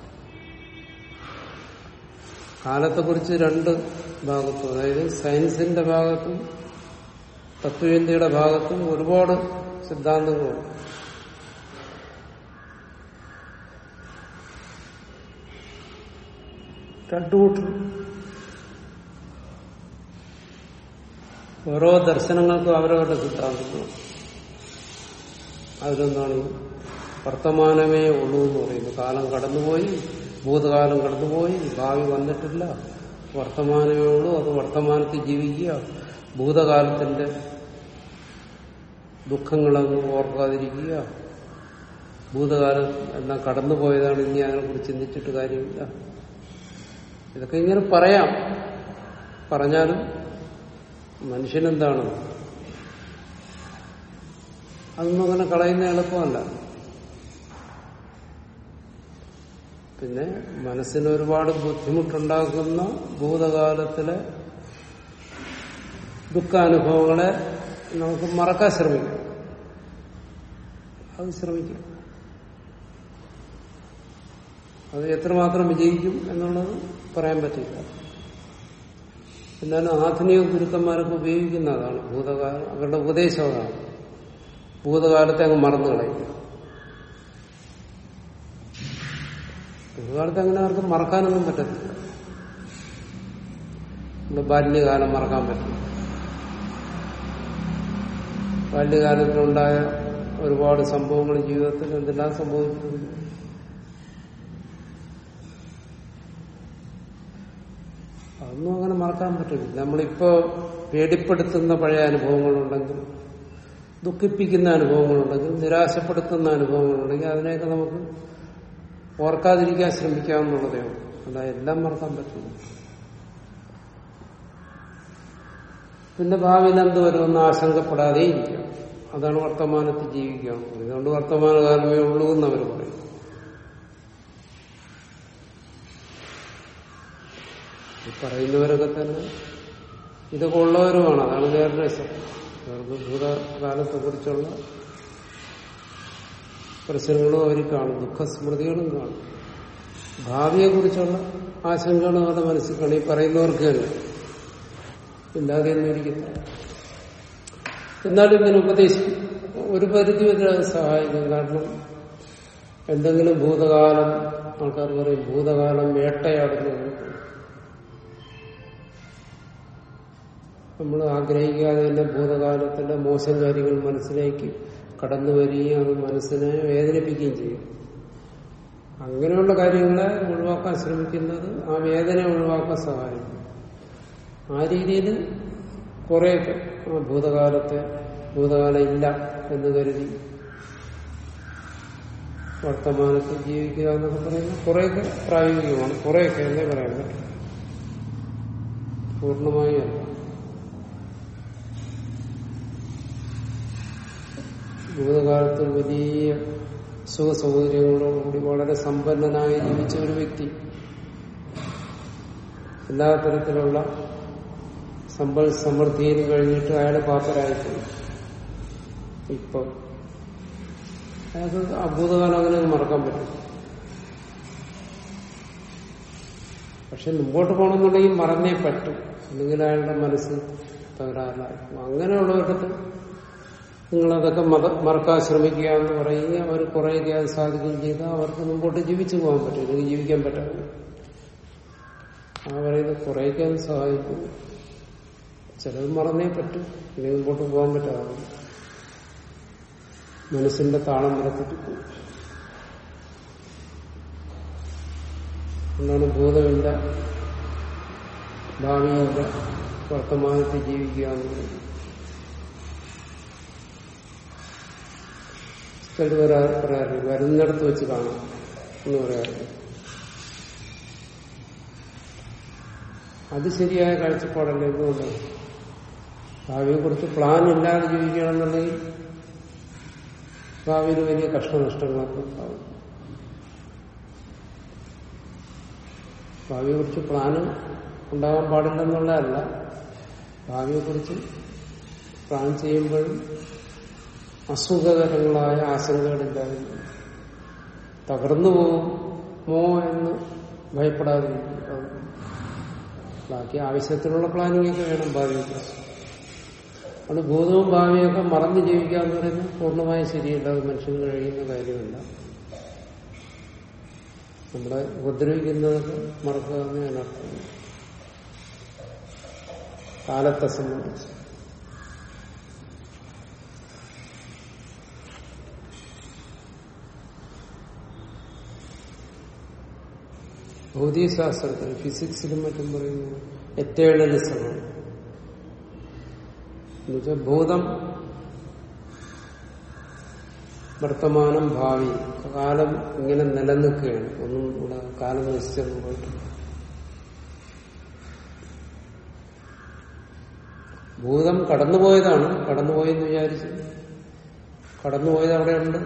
Speaker 1: കാലത്തെക്കുറിച്ച് രണ്ട് ഭാഗത്തും അതായത് സയൻസിന്റെ ഭാഗത്തും തത്വചിന്തയുടെ ഭാഗത്തും ഒരുപാട് സിദ്ധാന്തങ്ങളുണ്ട് രണ്ടു കൂട്ടരും ഓരോ ദർശനങ്ങൾക്കും അവരവരുടെ സിദ്ധാന്തങ്ങളും അതിലൊന്നാണ് വർത്തമാനമേ ഉള്ളൂ എന്ന് പറയുന്നത് കാലം കടന്നുപോയി ഭൂതകാലം കടന്നുപോയി ഭാവി വന്നിട്ടില്ല വർത്തമാനമേ ഉള്ളൂ അത് വർത്തമാനത്തിൽ ജീവിക്കുക ഭൂതകാലത്തിന്റെ ദുഃഖങ്ങളൊന്നും ഓർക്കാതിരിക്കുക ഭൂതകാലം എല്ലാം കടന്നുപോയതാണ് ഇനി അതിനെക്കുറിച്ച് ചിന്തിച്ചിട്ട് കാര്യമില്ല ഇതൊക്കെ ഇങ്ങനെ പറയാം പറഞ്ഞാലും മനുഷ്യനെന്താണ് അതൊന്നും അങ്ങനെ കളയുന്ന എളുപ്പമല്ല പിന്നെ മനസ്സിന് ഒരുപാട് ബുദ്ധിമുട്ടുണ്ടാക്കുന്ന ഭൂതകാലത്തിലെ ദുഃഖാനുഭവങ്ങളെ നമുക്ക് മറക്കാൻ ശ്രമിക്കാം അത് ശ്രമിക്കാം അത് എത്രമാത്രം വിജയിക്കും എന്നുള്ളത് പറയാൻ പറ്റില്ല എന്നാലും ആധുനിക ഗുരുക്കന്മാരൊക്കെ ഉപയോഗിക്കുന്ന അതാണ് ഭൂതകാലം അവരുടെ ഉപദേശം അതാണ് ഭൂതകാലത്തെ അങ്ങ് മറന്നു കളയും ഭൂതകാലത്തെ അങ്ങനെ ആർക്കും മറക്കാനൊന്നും പറ്റത്തില്ല നമ്മുടെ ബാല്യകാലം മറക്കാൻ പറ്റില്ല ബാല്യകാലത്തിലുണ്ടായ ഒരുപാട് സംഭവങ്ങൾ ജീവിതത്തിൽ എന്തെല്ലാം സംഭവിച്ചിട്ടുണ്ട് അതൊന്നും അങ്ങനെ മറക്കാൻ പറ്റില്ല നമ്മളിപ്പോ പേടിപ്പെടുത്തുന്ന പഴയ അനുഭവങ്ങളുണ്ടെങ്കിൽ ദുഃഖിപ്പിക്കുന്ന അനുഭവങ്ങളുണ്ടെങ്കിൽ നിരാശപ്പെടുത്തുന്ന അനുഭവങ്ങളുണ്ടെങ്കിൽ അതിനെയൊക്കെ നമുക്ക് ഓർക്കാതിരിക്കാൻ ശ്രമിക്കാമെന്നുള്ളതേ ഉള്ളൂ അല്ല എല്ലാം മറക്കാൻ പറ്റില്ല പിന്നെ ഭാവിയിൽ എന്ത് വരുമെന്ന് ആശങ്കപ്പെടാതെ ഇരിക്കാം അതാണ് വർത്തമാനത്തിൽ ജീവിക്കുക ഇതുകൊണ്ട് വർത്തമാനകാലമേ ഉള്ളൂ എന്ന് അവർ പറയും ഈ പറയുന്നവരൊക്കെ തന്നെ ഇതൊക്കെ ഉള്ളവരുമാണ് അതാണ് വേറെ രസം അവർക്ക് ഭൂതകാലത്തെ കുറിച്ചുള്ള പ്രശ്നങ്ങളും അവർ കാണും ദുഃഖസ്മൃതികളും കാണും ഭാവിയെ കുറിച്ചുള്ള ആശങ്കകളും അവരുടെ മനസ്സിൽ കാണും ഈ പറയുന്നവർക്ക് തന്നെ ഇല്ലാതെ ഒന്നും ഇരിക്കില്ല എന്നാലും ഇങ്ങനെ ഉപദേശിക്കും ഒരു പരിധി വരെ അത് സഹായിക്കും കാരണം എന്തെങ്കിലും ഭൂതകാലം ആൾക്കാർ പറയും ഭൂതകാലം വേട്ടയാടുന്നു നമ്മൾ ആഗ്രഹിക്കാതെ തന്നെ ഭൂതകാലത്തിന്റെ മോശം കാര്യങ്ങൾ മനസ്സിലേക്ക് കടന്നു വരികയും അത് മനസ്സിനെ വേദനിപ്പിക്കുകയും ചെയ്യും അങ്ങനെയുള്ള കാര്യങ്ങളെ ഒഴിവാക്കാൻ ശ്രമിക്കുന്നത് ആ വേദന ഒഴിവാക്കാൻ സഹായിക്കും ആ രീതിയിൽ കുറേയൊക്കെ ആ ഭൂതകാലത്തെ ഭൂതകാലം ഇല്ല എന്ന് കരുതി വർത്തമാനത്തിൽ ജീവിക്കുക എന്നൊക്കെ പറയുന്നത് കുറേയൊക്കെ പ്രായോഗികമാണ് കുറേയൊക്കെ എന്നേ പറയാൻ പറ്റും പൂർണ്ണമായും അല്ല ഭൂതകാലത്ത് വലിയ സുഖ സൗകര്യങ്ങളോടുകൂടി വളരെ സമ്പന്നനായി ജീവിച്ച ഒരു വ്യക്തി എല്ലാ തരത്തിലുള്ള സമ്പൽ സമൃദ്ധിയിലും കഴിഞ്ഞിട്ട് അയാൾ പാപ്പരായിപ്പോയി ഇപ്പൊ അയാൾക്ക് അഭൂതകാലം അങ്ങനെ മറക്കാൻ പറ്റും പക്ഷെ മുമ്പോട്ട് പോകണമെന്നുണ്ടെങ്കിൽ മറന്നേ പറ്റും അല്ലെങ്കിൽ അയാളുടെ മനസ്സ് തകരാറിലായി അങ്ങനെയുള്ളവർക്ക് നിങ്ങളതൊക്കെ മത മറക്കാൻ ശ്രമിക്കുക എന്ന് പറയുകയും അവർ കുറേയൊക്കെ അത് സാധിക്കുകയും ചെയ്താൽ അവർക്ക് മുമ്പോട്ട് ജീവിച്ചു പോകാൻ പറ്റും അല്ലെങ്കിൽ ജീവിക്കാൻ പറ്റാതെ ആ പറയുന്നത് കുറേയൊക്കെ അത് സഹായിക്കും ചിലത് മറന്നേ പറ്റും ഇനി മുമ്പോട്ട് പോകാൻ പറ്റാതെ മനസ്സിന്റെ താളം നിലത്തിട്ട് പോകും എന്താണ് ഭൂതമില്ല ഭാവിയില്ല വർത്തമാനത്തിൽ ജീവിക്കുക എന്ന് പറയുന്നത് ചിലർ വരാ പറയാറില്ല വരുന്നിടത്ത് വെച്ച് കാണാം എന്ന് പറയാറില്ല അത് ശരിയായ കാഴ്ചപ്പാടല്ല എന്തുകൊണ്ട് ഭാവിയെ കുറിച്ച് പ്ലാൻ ഇല്ലാതെ ജീവിക്കുകയാണെന്നുണ്ടെങ്കിൽ ഭാവിയിൽ വലിയ കഷ്ടനഷ്ടങ്ങളൊക്കെ ഉണ്ടാവും ഭാവിയെ കുറിച്ച് പ്ലാന് ഉണ്ടാകാൻ പാടില്ലെന്നുള്ളതല്ല ഭാവിയെ കുറിച്ച് പ്ലാൻ ചെയ്യുമ്പോഴും അസുഖകരങ്ങളായ ആശങ്കകളില്ലാതെ തകർന്നു പോകുമോ എന്ന് ഭയപ്പെടാതെ ബാക്കി ആവശ്യത്തിനുള്ള പ്ലാനിങ് ഒക്കെ വേണം ഭാവിയെ കുറിച്ച് അത് ഭൂതവും ഭാവിയൊക്കെ മറന്നു ജീവിക്കുക എന്ന് പറയുന്നത് പൂർണ്ണമായി ശരിയല്ല അത് മനുഷ്യന് കഴിയുന്ന കാര്യമല്ല നമ്മളെ ഉപദ്രവിക്കുന്നതൊക്കെ മറക്കുക എന്ന് ഞാൻ അർത്ഥം കാലത്തെ സംബന്ധിച്ച് ഭൗതികശാസ്ത്രത്തിൽ ഫിസിക്സിലും മറ്റും പറയുന്നു എറ്റേണലിസമാണ് എന്നുവെച്ചാൽ ഭൂതം വർത്തമാനം ഭാവി കാലം ഇങ്ങനെ നിലനിൽക്കുകയാണ് ഒന്നും ഇവിടെ കാലം നശിച്ചെന്ന് പോയിട്ട് ഭൂതം കടന്നുപോയതാണ് കടന്നുപോയെന്ന് വിചാരിച്ചു കടന്നുപോയത് അവിടെയുണ്ട്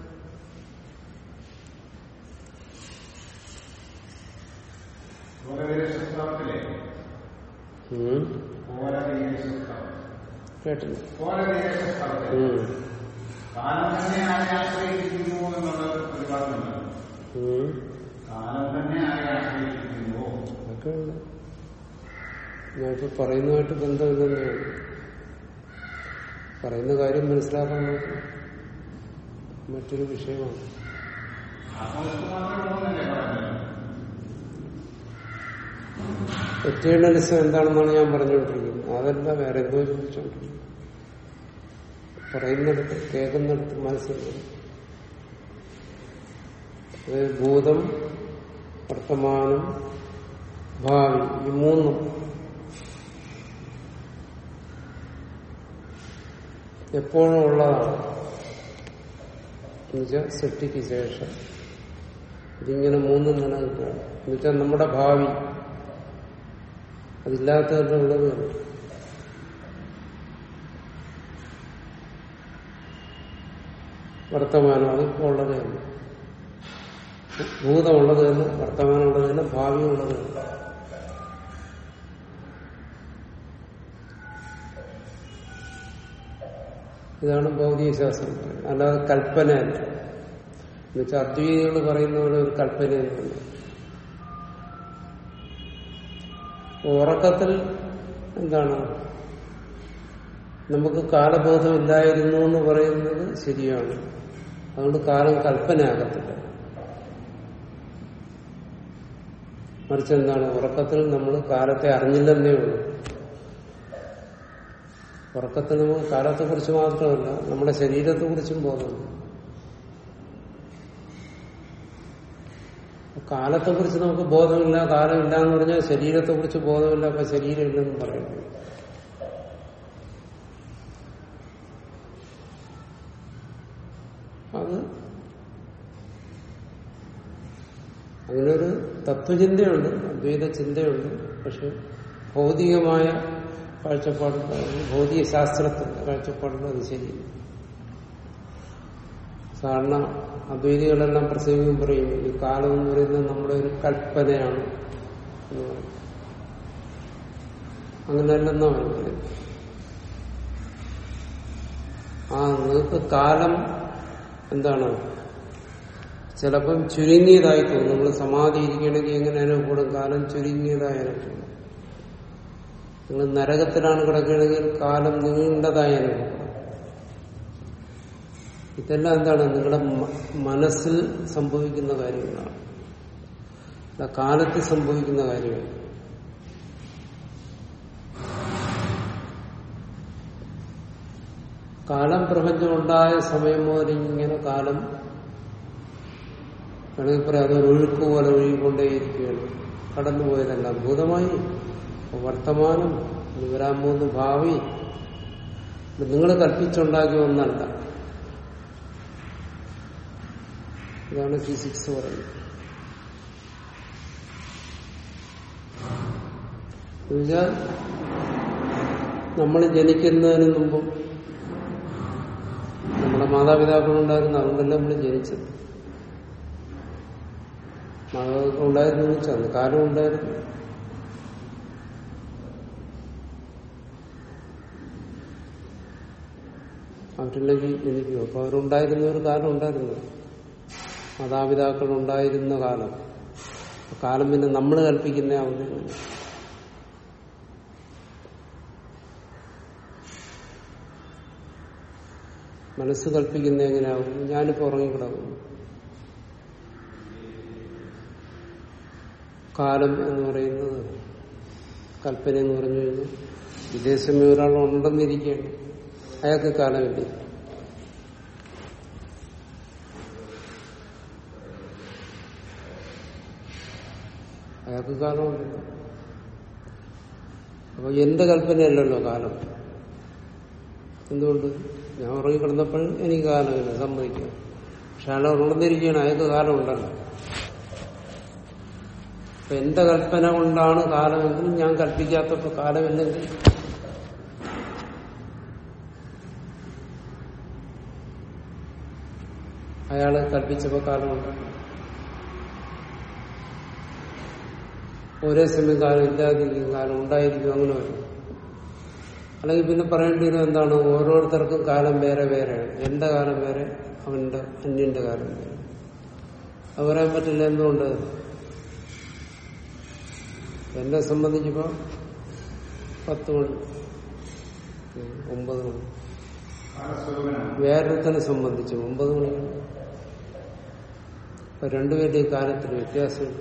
Speaker 2: ഓരോ
Speaker 1: ഉം.
Speaker 2: ഓരോ
Speaker 1: കേട്ടില്ല
Speaker 2: ഓരോ
Speaker 1: ഉം.
Speaker 2: കാലം തന്നെ ആരെ ആശ്രയിക്കുന്നു എന്നുള്ള പ്രതിപാദനമുണ്ട്
Speaker 1: ഉം.
Speaker 2: കാലം തന്നെ ആരെ ആശ്രയിക്കുന്നു
Speaker 1: അതൊക്കെ ഉണ്ട് ഞാനിപ്പോ പറയുന്നതായിട്ട് ബന്ധമില്ലെന്നേ ഉള്ളൂ പറയുന്ന കാര്യം മനസ്സിലാക്കാൻ നോക്കും മറ്റൊരു വിഷയമാണ്
Speaker 2: ആത്മവസ്തു മാത്രമേ ഉള്ളൂന്നല്ലേ പറയുന്നത്
Speaker 1: എറ്റേണലിസം എന്താണെന്നാണ് ഞാൻ പറഞ്ഞുകൊണ്ടിരിക്കുന്നത് അതല്ല വേറെ എന്തോ ചോദിച്ചോണ്ടിരിക്കുന്നത് പറയുന്നിടത്ത് കേൾക്കുന്നിടത്ത് മനസ്സിലാക്കും അതായത് ഭൂതം വർത്തമാനം ഭാവി ഈ മൂന്നും എപ്പോഴും ഉള്ളതാണ് എന്നുവെച്ചാൽ സൃഷ്ടിക്ക് ശേഷം ഇതിങ്ങനെ മൂന്നും നിലനിൽക്കുകയാണ് എന്നുവെച്ചാൽ നമ്മുടെ ഭാവി അതില്ലാത്തതല്ല ഉള്ളത് തന്നെ. വർത്തമാനം അത് ഇപ്പോൾ ഉള്ളത് തന്നെ ഭൂതമുള്ളത് തന്നെ വർത്തമാനം ഉള്ളത് തന്നെ ഭാവി ഉള്ളത് തന്നെ ഇതാണ് ഭൗതികശാസ്ത്രം പറയുന്നത് അല്ലാതെ കൽപ്പനയല്ല എന്നുവെച്ചാൽ അദ്വൈതികൾ പറയുന്ന പോലെ ഒരു കൽപ്പനയൊന്നുമില്ല ഉറക്കത്തിൽ എന്താണ് നമുക്ക് കാലബോധമില്ലായിരുന്നു എന്ന് പറയുന്നത് ശരിയാണ് അതുകൊണ്ട് കാലം കൽപ്പനയാകത്തില്ല മറിച്ച് എന്താണ് ഉറക്കത്തിൽ നമ്മൾ കാലത്തെ അറിഞ്ഞില്ലെന്നേ ഉള്ളൂ ഉറക്കത്തിൽ നമ്മൾ കാലത്തെക്കുറിച്ച് മാത്രമല്ല നമ്മുടെ ശരീരത്തെക്കുറിച്ചും ബോധമുണ്ട് കാലത്തെക്കുറിച്ച് നമുക്ക് ബോധമില്ല കാലമില്ല എന്ന് പറഞ്ഞാൽ ശരീരത്തെക്കുറിച്ച് ബോധമില്ല അപ്പൊ ശരീരം ഇല്ലെന്ന് പറയുന്നു അത് അങ്ങനെ ഒരു തത്വചിന്തയുണ്ട് അദ്വൈത ചിന്തയുണ്ട് പക്ഷെ ഭൗതികമായ കാഴ്ചപ്പാടുണ്ട് ഭൗതിക ശാസ്ത്രത്തിന്റെ കാഴ്ചപ്പാടുണ്ട് അത് ശരിയില്ല സാധാരണ അദ്വൈതികളെല്ലാം പ്രസംഗിക്കും പറയും ഈ കാലം എന്ന് പറയുന്നത് നമ്മുടെ ഒരു കൽപ്പനയാണ് എന്ന് പറയും അങ്ങനെയല്ലെന്നാ പറയുന്നത് ആ നിങ്ങൾക്ക് കാലം എന്താണ് ചിലപ്പം ചുരുങ്ങിയതായി തോന്നും നമ്മൾ സമാധി ഇരിക്കണമെങ്കിൽ എങ്ങനെ അനുഭവപ്പെടും കാലം ചുരുങ്ങിയതായി അനുഭവപ്പെടും നിങ്ങൾ നരകത്തിലാണ് കിടക്കുകയാണെങ്കിൽ കാലം നീണ്ടതായി അനുഭവപ്പെടും ഇതെല്ലാം എന്താണ് നിങ്ങളുടെ മ- മനസ്സിൽ സംഭവിക്കുന്ന കാര്യങ്ങളാണ് അല്ല കാലത്തിൽ സംഭവിക്കുന്ന കാര്യമാണ് കാലം പ്രപഞ്ചം ഉണ്ടായ സമയം മുതൽ ഇങ്ങനെ കാലം വേണമെങ്കിൽ പറയാം അതൊരു ഒഴുക്ക് പോലെ ഒഴുകിക്കൊണ്ടേയിരിക്കുകയാണ് കടന്നുപോയതല്ല ഭൂതമായി വർത്തമാനം ഇനി വരാൻ പോകുന്ന ഭാവി നിങ്ങൾ കൽപ്പിച്ചുണ്ടാക്കിയ ഒന്നല്ല ഇതാണ് ഫിസിക്സ് പറയുന്നത് എന്നുവെച്ചാൽ നമ്മൾ ജനിക്കുന്നതിന് മുമ്പും നമ്മുടെ മാതാപിതാക്കളുണ്ടായിരുന്നു അതുകൊണ്ടല്ല നമ്മൾ ജനിച്ചത് മാതാപിതാക്കൾ ഉണ്ടായിരുന്നു എന്ന് വെച്ചാൽ അന്ന് കാലം ഉണ്ടായിരുന്നു അവരില്ലെങ്കിൽ ജനിക്കും അപ്പൊ അവരുണ്ടായിരുന്ന ഒരു കാലം ഉണ്ടായിരുന്നു മാതാപിതാക്കൾ ഉണ്ടായിരുന്ന കാലം ആ കാലം പിന്നെ നമ്മൾ കൽപ്പിക്കുന്ന ആവുന്നില്ല മനസ്സ് കൽപ്പിക്കുന്ന എങ്ങനെയാവും ഞാനിപ്പോ ഉറങ്ങിക്കിടക്കുന്നു കാലം എന്ന് പറയുന്നത് കൽപ്പന എന്ന് പറഞ്ഞു കഴിഞ്ഞാൽ വിദേശമേ ഒരാൾ ഉണ്ടെന്നിരിക്കുകയാണ് അയാൾക്ക് കാലമില്ല അയാൾക്ക് കാലമുണ്ടല്ലോ അപ്പൊ എന്റെ കൽപ്പനയല്ലല്ലോ കാലം എന്തുകൊണ്ട് ഞാൻ ഉറങ്ങിക്കിടന്നപ്പോൾ എനിക്ക് കാലമില്ല സമ്മതിക്കാം പക്ഷെ അയാൾ ഉണർന്നിരിക്കുകയാണ് അയാൾക്ക് കാലമുണ്ടല്ലോ അപ്പൊ എന്റെ കൽപ്പന കൊണ്ടാണ് കാലമെങ്കിൽ ഞാൻ കൽപ്പിക്കാത്തപ്പോ കാലമില്ലെങ്കിൽ അയാള് കൽപ്പിച്ചപ്പോ കാലമുണ്ട് ഒരേ സമയം കാലം ഇല്ലാതിരിക്കും കാലം ഉണ്ടായിരിക്കും അങ്ങനെ വരും അല്ലെങ്കിൽ പിന്നെ പറയേണ്ടി വരും എന്താണ് ഓരോരുത്തർക്കും കാലം വേറെ വേറെയാണ് എന്റെ കാലം വേറെ അവന്റെ അന്യന്റെ കാലം വേറെ അത് പറയാൻ പറ്റില്ല എന്തുകൊണ്ട് എന്നെ സംബന്ധിച്ചപ്പോ പത്ത് മണി ഉം, ഒമ്പത് മണി
Speaker 2: കാലസ്വരൂപനാണ്
Speaker 1: വേറൊരുത്തനെ സംബന്ധിച്ച് ഒമ്പത് മണി അപ്പൊ രണ്ടുപേരുടെയും കാലത്തിന് വ്യത്യാസമുണ്ട്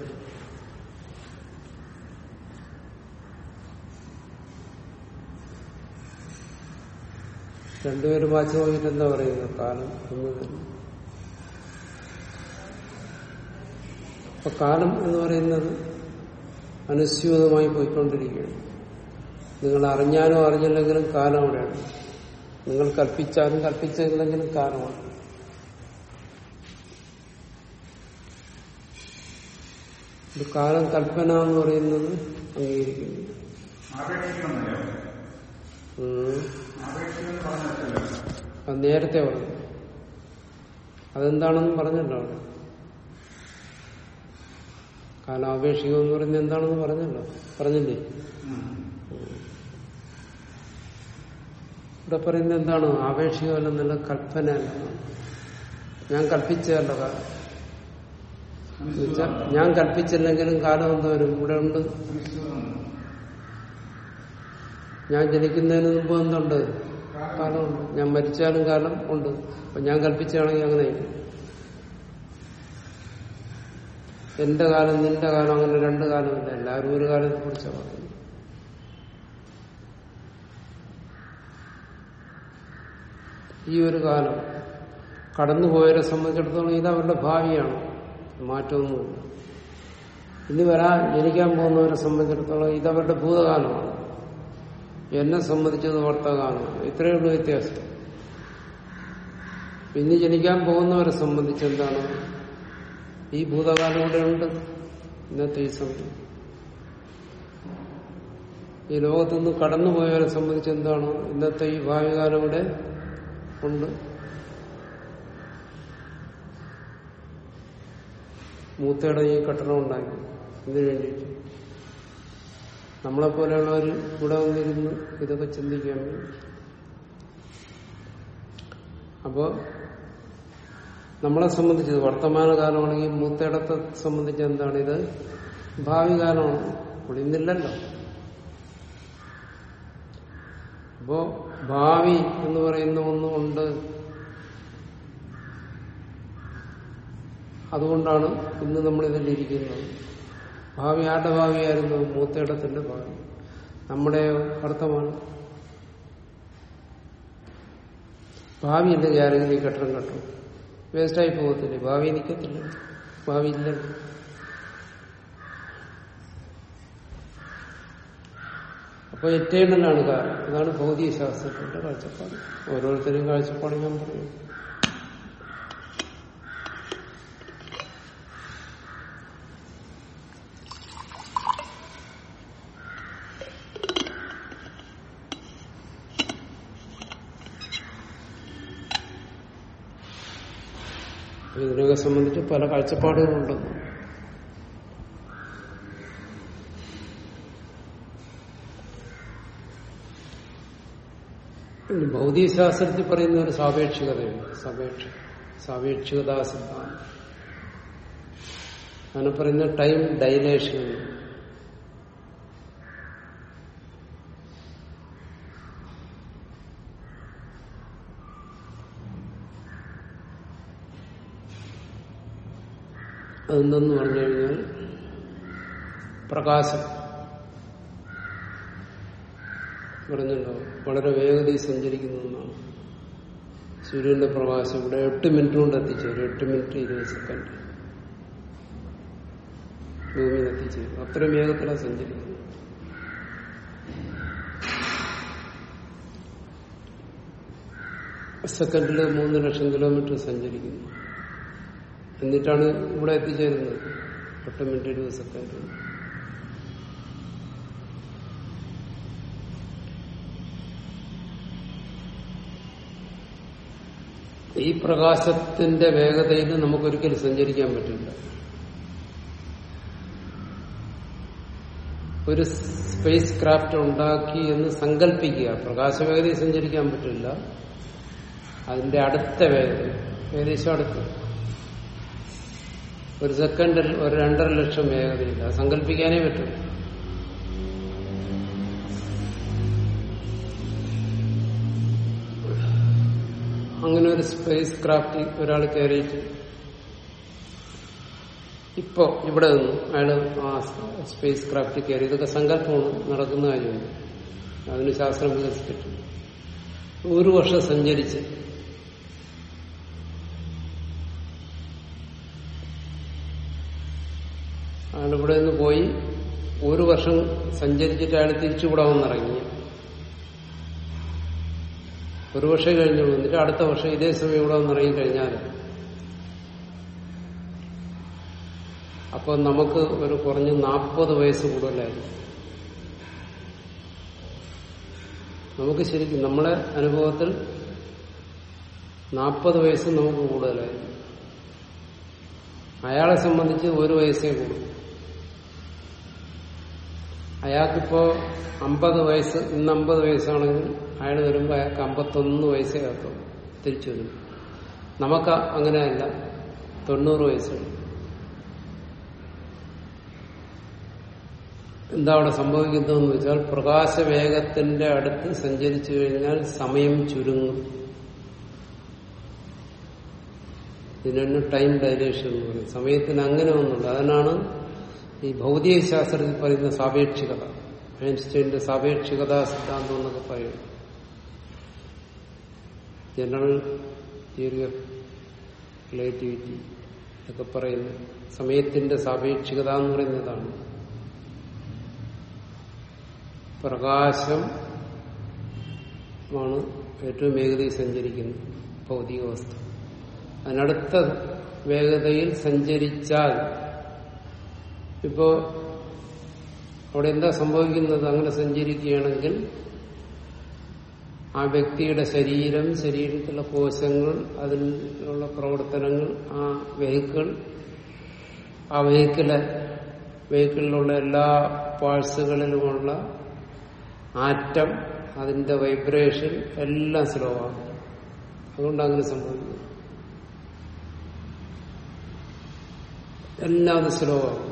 Speaker 1: രണ്ടുപേരും വാച്ച് നോക്കിയിട്ട് എന്താ പറയുന്നത് കാലം ഒന്ന് തന്നെ അപ്പൊ കാലം എന്ന് പറയുന്നത് അനുസ്യൂതമായി പോയിക്കൊണ്ടിരിക്കുകയാണ് നിങ്ങൾ അറിഞ്ഞാലും അറിഞ്ഞില്ലെങ്കിലും കാലം അവിടെയാണ് നിങ്ങൾ കൽപ്പിച്ചാലും കൽപ്പിച്ചില്ലെങ്കിലും കാലമാണ് ഇത് കാലം കൽപ്പന എന്ന് പറയുന്നത് അംഗീകരിക്കുന്നു
Speaker 2: ആപേക്ഷിക്കണമെന്നല്ലോ
Speaker 1: ഉം.
Speaker 2: ആപേക്ഷിക്കെന്ന് പറഞ്ഞിട്ടല്ലോ
Speaker 1: അത് നേരത്തെ പറഞ്ഞു അതെന്താണെന്ന് പറഞ്ഞല്ലോ അവിടെ കാലം ആപേക്ഷികം എന്ന് പറയുന്നത് എന്താണെന്ന് പറഞ്ഞല്ലോ പറഞ്ഞില്ലേ ഇവിടെ പറയുന്നത് എന്താണ് ആപേക്ഷികമല്ലെന്നല്ല കൽപ്പന അല്ല ഞാൻ കൽപ്പിച്ചതല്ല കാലം എന്നുവെച്ചാൽ ഞാൻ കൽപ്പിച്ചില്ലെങ്കിലും കാലം എന്താ വരും ഇവിടെ ഉണ്ട് ഞാൻ ജനിക്കുന്നതിന് മുമ്പ് എന്തുണ്ട് കാലമുണ്ട് ഞാൻ മരിച്ചാലും കാലം ഉണ്ട് അപ്പൊ ഞാൻ കൽപ്പിച്ചാണെങ്കിൽ അങ്ങനെ എന്റെ കാലം നിന്റെ കാലം അങ്ങനെ രണ്ട് കാലമില്ല എല്ലാവരും ഒരു കാലത്തെ കുറിച്ചാണ് പറയുന്നത് ഈ ഒരു കാലം കടന്നുപോയവരെ സംബന്ധിച്ചിടത്തോളം ഇത് അവരുടെ ഭാവിയാണ് മാറ്റമൊന്നുമില്ല ഇനി വരാൻ ജനിക്കാൻ പോകുന്നവരെ സംബന്ധിച്ചിടത്തോളം ഇത് അവരുടെ ഭൂതകാലമാണ് എന്നെ സംബന്ധിച്ചത് വർത്തകാലമാണ് ഇത്രയേ ഉള്ളൂ വ്യത്യാസം ഇനി ജനിക്കാൻ പോകുന്നവരെ സംബന്ധിച്ച് എന്താണ് ഈ ഭൂതകാലം ഇവിടെ ഉണ്ട് ഇന്നത്തെ ഈ സമയം ഈ ലോകത്തുനിന്ന് കടന്നുപോയവരെ സംബന്ധിച്ച് എന്താണ് ഇന്നത്തെ ഈ ഭാവി കാലം ഇവിടെ ഉണ്ട് മൂത്തയുടെ ഈ കെട്ടിടം ഉണ്ടാക്കി ഇതിനു വേണ്ടിയിട്ട് നമ്മളെപ്പോലെയുള്ളവർ ഇവിടെ വന്നിരുന്ന് ഇതൊക്കെ ചിന്തിക്കാൻ വേണ്ടി അപ്പോ നമ്മളെ സംബന്ധിച്ച് വർത്തമാന കാലമാണെങ്കിൽ മൂത്തയിടത്തെ സംബന്ധിച്ച് എന്താണ് ഇത് ഭാവി കാലമാണ് ഇവിടെ ഇന്നില്ലല്ലോ അപ്പോ ഭാവി എന്ന് പറയുന്ന ഒന്നുകൊണ്ട് അതുകൊണ്ടാണ് ഇന്ന് നമ്മൾ ഇതിലിരിക്കുന്നത് ഭാവി ആരുടെ ഭാവിയായിരുന്നു മൂത്തയിടത്തിന്റെ ഭാവി നമ്മുടെ വർത്തമാനം ഭാവി ഇല്ലെങ്കിൽ ആരെങ്കിലും ഈ കെട്ടിടം കെട്ടും വേസ്റ്റായി പോകത്തില്ലേ ഭാവി നിൽക്കത്തില്ല ഭാവി ഇല്ലല്ലോ അപ്പൊ എറ്റേണലാണ് കാരണം ഇതാണ് ഭൗതിക ശാസ്ത്രത്തിന്റെ കാഴ്ചപ്പാട് ഓരോരുത്തരും കാഴ്ചപ്പാട് ഞാൻ പറയും ഇതിനൊക്കെ സംബന്ധിച്ച് പല കാഴ്ചപ്പാടുകളുണ്ട് പിന്നെ ഭൗതികശാസ്ത്രത്തിൽ പറയുന്ന ഒരു സാപേക്ഷികതയുണ്ട് സാപേക്ഷ സാപേക്ഷികതാ സിദ്ധാന്തം അതിനെ പറയുന്ന ടൈം ഡൈലേഷൻ അതെന്തെന്ന് പറഞ്ഞു കഴിഞ്ഞാൽ പ്രകാശം പറഞ്ഞല്ലോ വളരെ വേഗതയിൽ സഞ്ചരിക്കുന്ന ഒന്നാണ് സൂര്യന്റെ പ്രകാശം ഇവിടെ എട്ട് മിനിറ്റ് കൊണ്ട് എത്തിച്ചേരും എട്ട് മിനിറ്റ് ഇരുപത് സെക്കൻഡ് ഭൂമിയിൽ എത്തിച്ചേരും അത്രയും വേഗത്തിലാണ് സഞ്ചരിക്കുന്നത് സെക്കൻഡിൽ മൂന്ന് ലക്ഷം കിലോമീറ്റർ സഞ്ചരിക്കുന്നു എന്നിട്ടാണ് ഇവിടെ എത്തിച്ചേരുന്നത് എട്ട് മിനിറ്റ് ഇരുപത് സെക്കൻഡ് ഈ പ്രകാശത്തിന്റെ വേഗതയിൽ നമുക്കൊരിക്കലും സഞ്ചരിക്കാൻ പറ്റില്ല ഒരു സ്പേസ് ക്രാഫ്റ്റ് ഉണ്ടാക്കി എന്ന് സങ്കല്പിക്കുക പ്രകാശവേഗതയിൽ സഞ്ചരിക്കാൻ പറ്റില്ല അതിന്റെ അടുത്ത വേഗത ഏകദേശം അടുത്ത് ഒരു സെക്കൻഡിൽ ഒരു രണ്ടര ലക്ഷം വേഗതയില്ല അത് സങ്കല്പിക്കാനേ പറ്റും അങ്ങനെ ഒരു സ്പേസ് ക്രാഫ്റ്റ് ഒരാൾ കയറിയിട്ട് ഇപ്പോ ഇവിടെ നിന്ന് അയാൾ ആ സ്പേസ് ക്രാഫ്റ്റ് കയറി ഇതൊക്കെ സങ്കല്പമാണ് നടക്കുന്ന കാര്യമാണ് അതിന് ശാസ്ത്രം വികസിച്ചിട്ടുണ്ട് ഒരു വർഷം സഞ്ചരിച്ച് അയാൾ ഇവിടെ നിന്ന് പോയി ഒരു വർഷം സഞ്ചരിച്ചിട്ട് അയാൾ തിരിച്ചുകൂടെ വന്നിറങ്ങി ഒരു വർഷം കഴിഞ്ഞു എന്നിട്ട് അടുത്ത വർഷം ഇതേ സമയം ഇവിടെ വന്നിറങ്ങി കഴിഞ്ഞാൽ അപ്പൊ നമുക്ക് ഒരു കുറഞ്ഞ് നാൽപ്പത് വയസ്സ് കൂടുതലായിരുന്നു നമുക്ക് ശരിക്കും നമ്മളെ അനുഭവത്തിൽ നാൽപ്പത് വയസ്സ് നമുക്ക് കൂടുതലായിരുന്നു അയാളെ സംബന്ധിച്ച് ഒരു വയസ്സേ കൂടും അയാൾക്കിപ്പോ അമ്പത് വയസ്സ് ഇന്ന് അമ്പത് വയസ്സാണെങ്കിൽ അയാൾ വരുമ്പോൾ അയാൾക്ക് അമ്പത്തൊന്ന് വയസ്സേ ആക്കും തിരിച്ചു വരും നമുക്ക് അങ്ങനെയല്ല തൊണ്ണൂറ് വയസ്സുണ്ട് എന്താ അവിടെ സംഭവിക്കുന്നതെന്ന് വെച്ചാൽ പ്രകാശവേഗത്തിന്റെ അടുത്ത് സഞ്ചരിച്ചു കഴിഞ്ഞാൽ സമയം ചുരുങ്ങും ഇതിനാണ് ടൈം ഡൈലേഷൻ എന്ന് പറയുന്നത് സമയത്തിന് അങ്ങനെ ഒന്നുമില്ല അതിനാണ് ഈ ഭൗതിക ശാസ്ത്രത്തിൽ പറയുന്ന സാപേക്ഷികത ഐൻസ്റ്റൈന്റെ സാപേക്ഷികതാ സിദ്ധാന്തം എന്നൊക്കെ പറയും ജനറൽ തിയറി ഓഫ് റിലേറ്റിവിറ്റി ഒക്കെ പറയുന്നു സമയത്തിന്റെ സാപേക്ഷികത എന്ന് പറയുന്നതാണ് പ്രകാശം ആണ് ഏറ്റവും വേഗതയിൽ സഞ്ചരിക്കുന്നത് ഭൗതിക വസ്തു അതിനടുത്ത വേഗതയിൽ സഞ്ചരിച്ചാൽ ഇപ്പോ അവിടെ എന്താ സംഭവിക്കുന്നത് അങ്ങനെ സഞ്ചരിക്കുകയാണെങ്കിൽ ആ വ്യക്തിയുടെ ശരീരം ശരീരത്തിലെ കോശങ്ങൾ അതിലുള്ള പ്രവർത്തനങ്ങൾ ആ വെഹിക്കിൾ ആ വെഹിക്കിള് വെഹിക്കിളിലുള്ള എല്ലാ പാഴ്സുകളിലുമുള്ള ആറ്റം അതിന്റെ വൈബ്രേഷൻ എല്ലാം സ്ലോ ആകും അതുകൊണ്ട് അങ്ങനെ സംഭവിക്കുന്നു എല്ലാം അത് സ്ലോ ആകും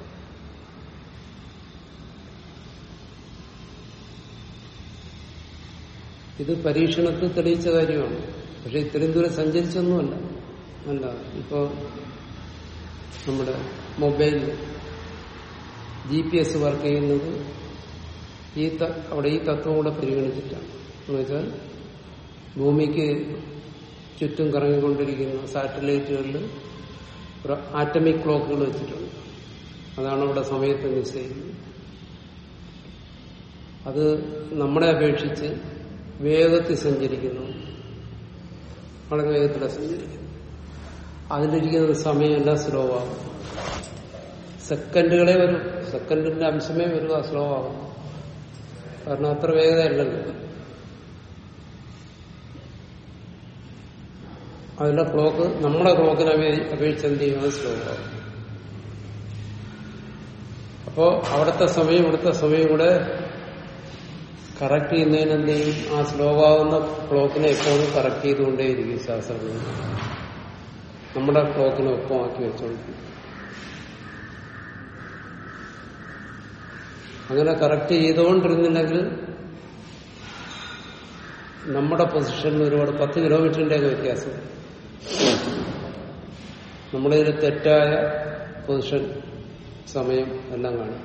Speaker 1: ഇത് പരീക്ഷണത്തിൽ തെളിയിച്ച കാര്യമാണ് പക്ഷെ ഇത്രയും ദൂരം സഞ്ചരിച്ചൊന്നുമല്ല അല്ല ഇപ്പോ നമ്മുടെ mobile G P S work ചെയ്യുന്നത് ഈ ത- അവിടെ ഈ തത്വം കൂടെ പരിഗണിച്ചിട്ടാണ് എന്ന് വെച്ചാൽ ഭൂമിക്ക് ചുറ്റും കറങ്ങിക്കൊണ്ടിരിക്കുന്ന സാറ്റലൈറ്റുകളിൽ ഒരു ആറ്റമിക് ക്ലോക്കുകൾ വെച്ചിട്ടുണ്ട് അതാണ് അവിടെ സമയത്ത് നിശ്ചയിക്കുന്നത് അത് നമ്മളെ അപേക്ഷിച്ച് വേഗത്തിൽ സഞ്ചരിക്കുന്നു വളരെ വേഗത്തിലാണ് സഞ്ചരിക്കുന്നു അതിലിരിക്കുന്ന സമയമെല്ലാം സ്ലോ ആകും സെക്കൻഡുകളെ വരും സെക്കൻഡിന്റെ അംശമേ വരിക സ്ലോ ആകും കാരണം അത്ര വേഗതയല്ലല്ലോ അതിന്റെ ക്ലോക്ക് നമ്മുടെ ക്ലോക്കിനെ അപേ- അപേക്ഷിച്ച് എന്ത് ചെയ്യുന്നത് സ്ലോ ആകും അപ്പോ അവിടുത്തെ സമയം ഇവിടുത്തെ സമയം കൂടെ കറക്റ്റ് ചെയ്യുന്നതിന് എന്ത് ചെയ്യും ആ സ്ലോ ആവുന്ന ക്ലോക്കിനെ എപ്പോഴും കറക്റ്റ് ചെയ്തുകൊണ്ടേയിരിക്കും ശാസ്ത്രജ്ഞർ നമ്മുടെ ക്ലോക്കിനെ ഒപ്പമാക്കി വെച്ചോണ്ടിരിക്കും അങ്ങനെ കറക്റ്റ് ചെയ്തുകൊണ്ടിരുന്നില്ലെങ്കിൽ നമ്മുടെ പൊസിഷനിൽ ഒരുപാട് പത്ത് കിലോമീറ്ററിന്റെ ഒക്കെ വ്യത്യാസം നമ്മുടെ ഒരു തെറ്റായ പൊസിഷൻ സമയം എല്ലാം കാണും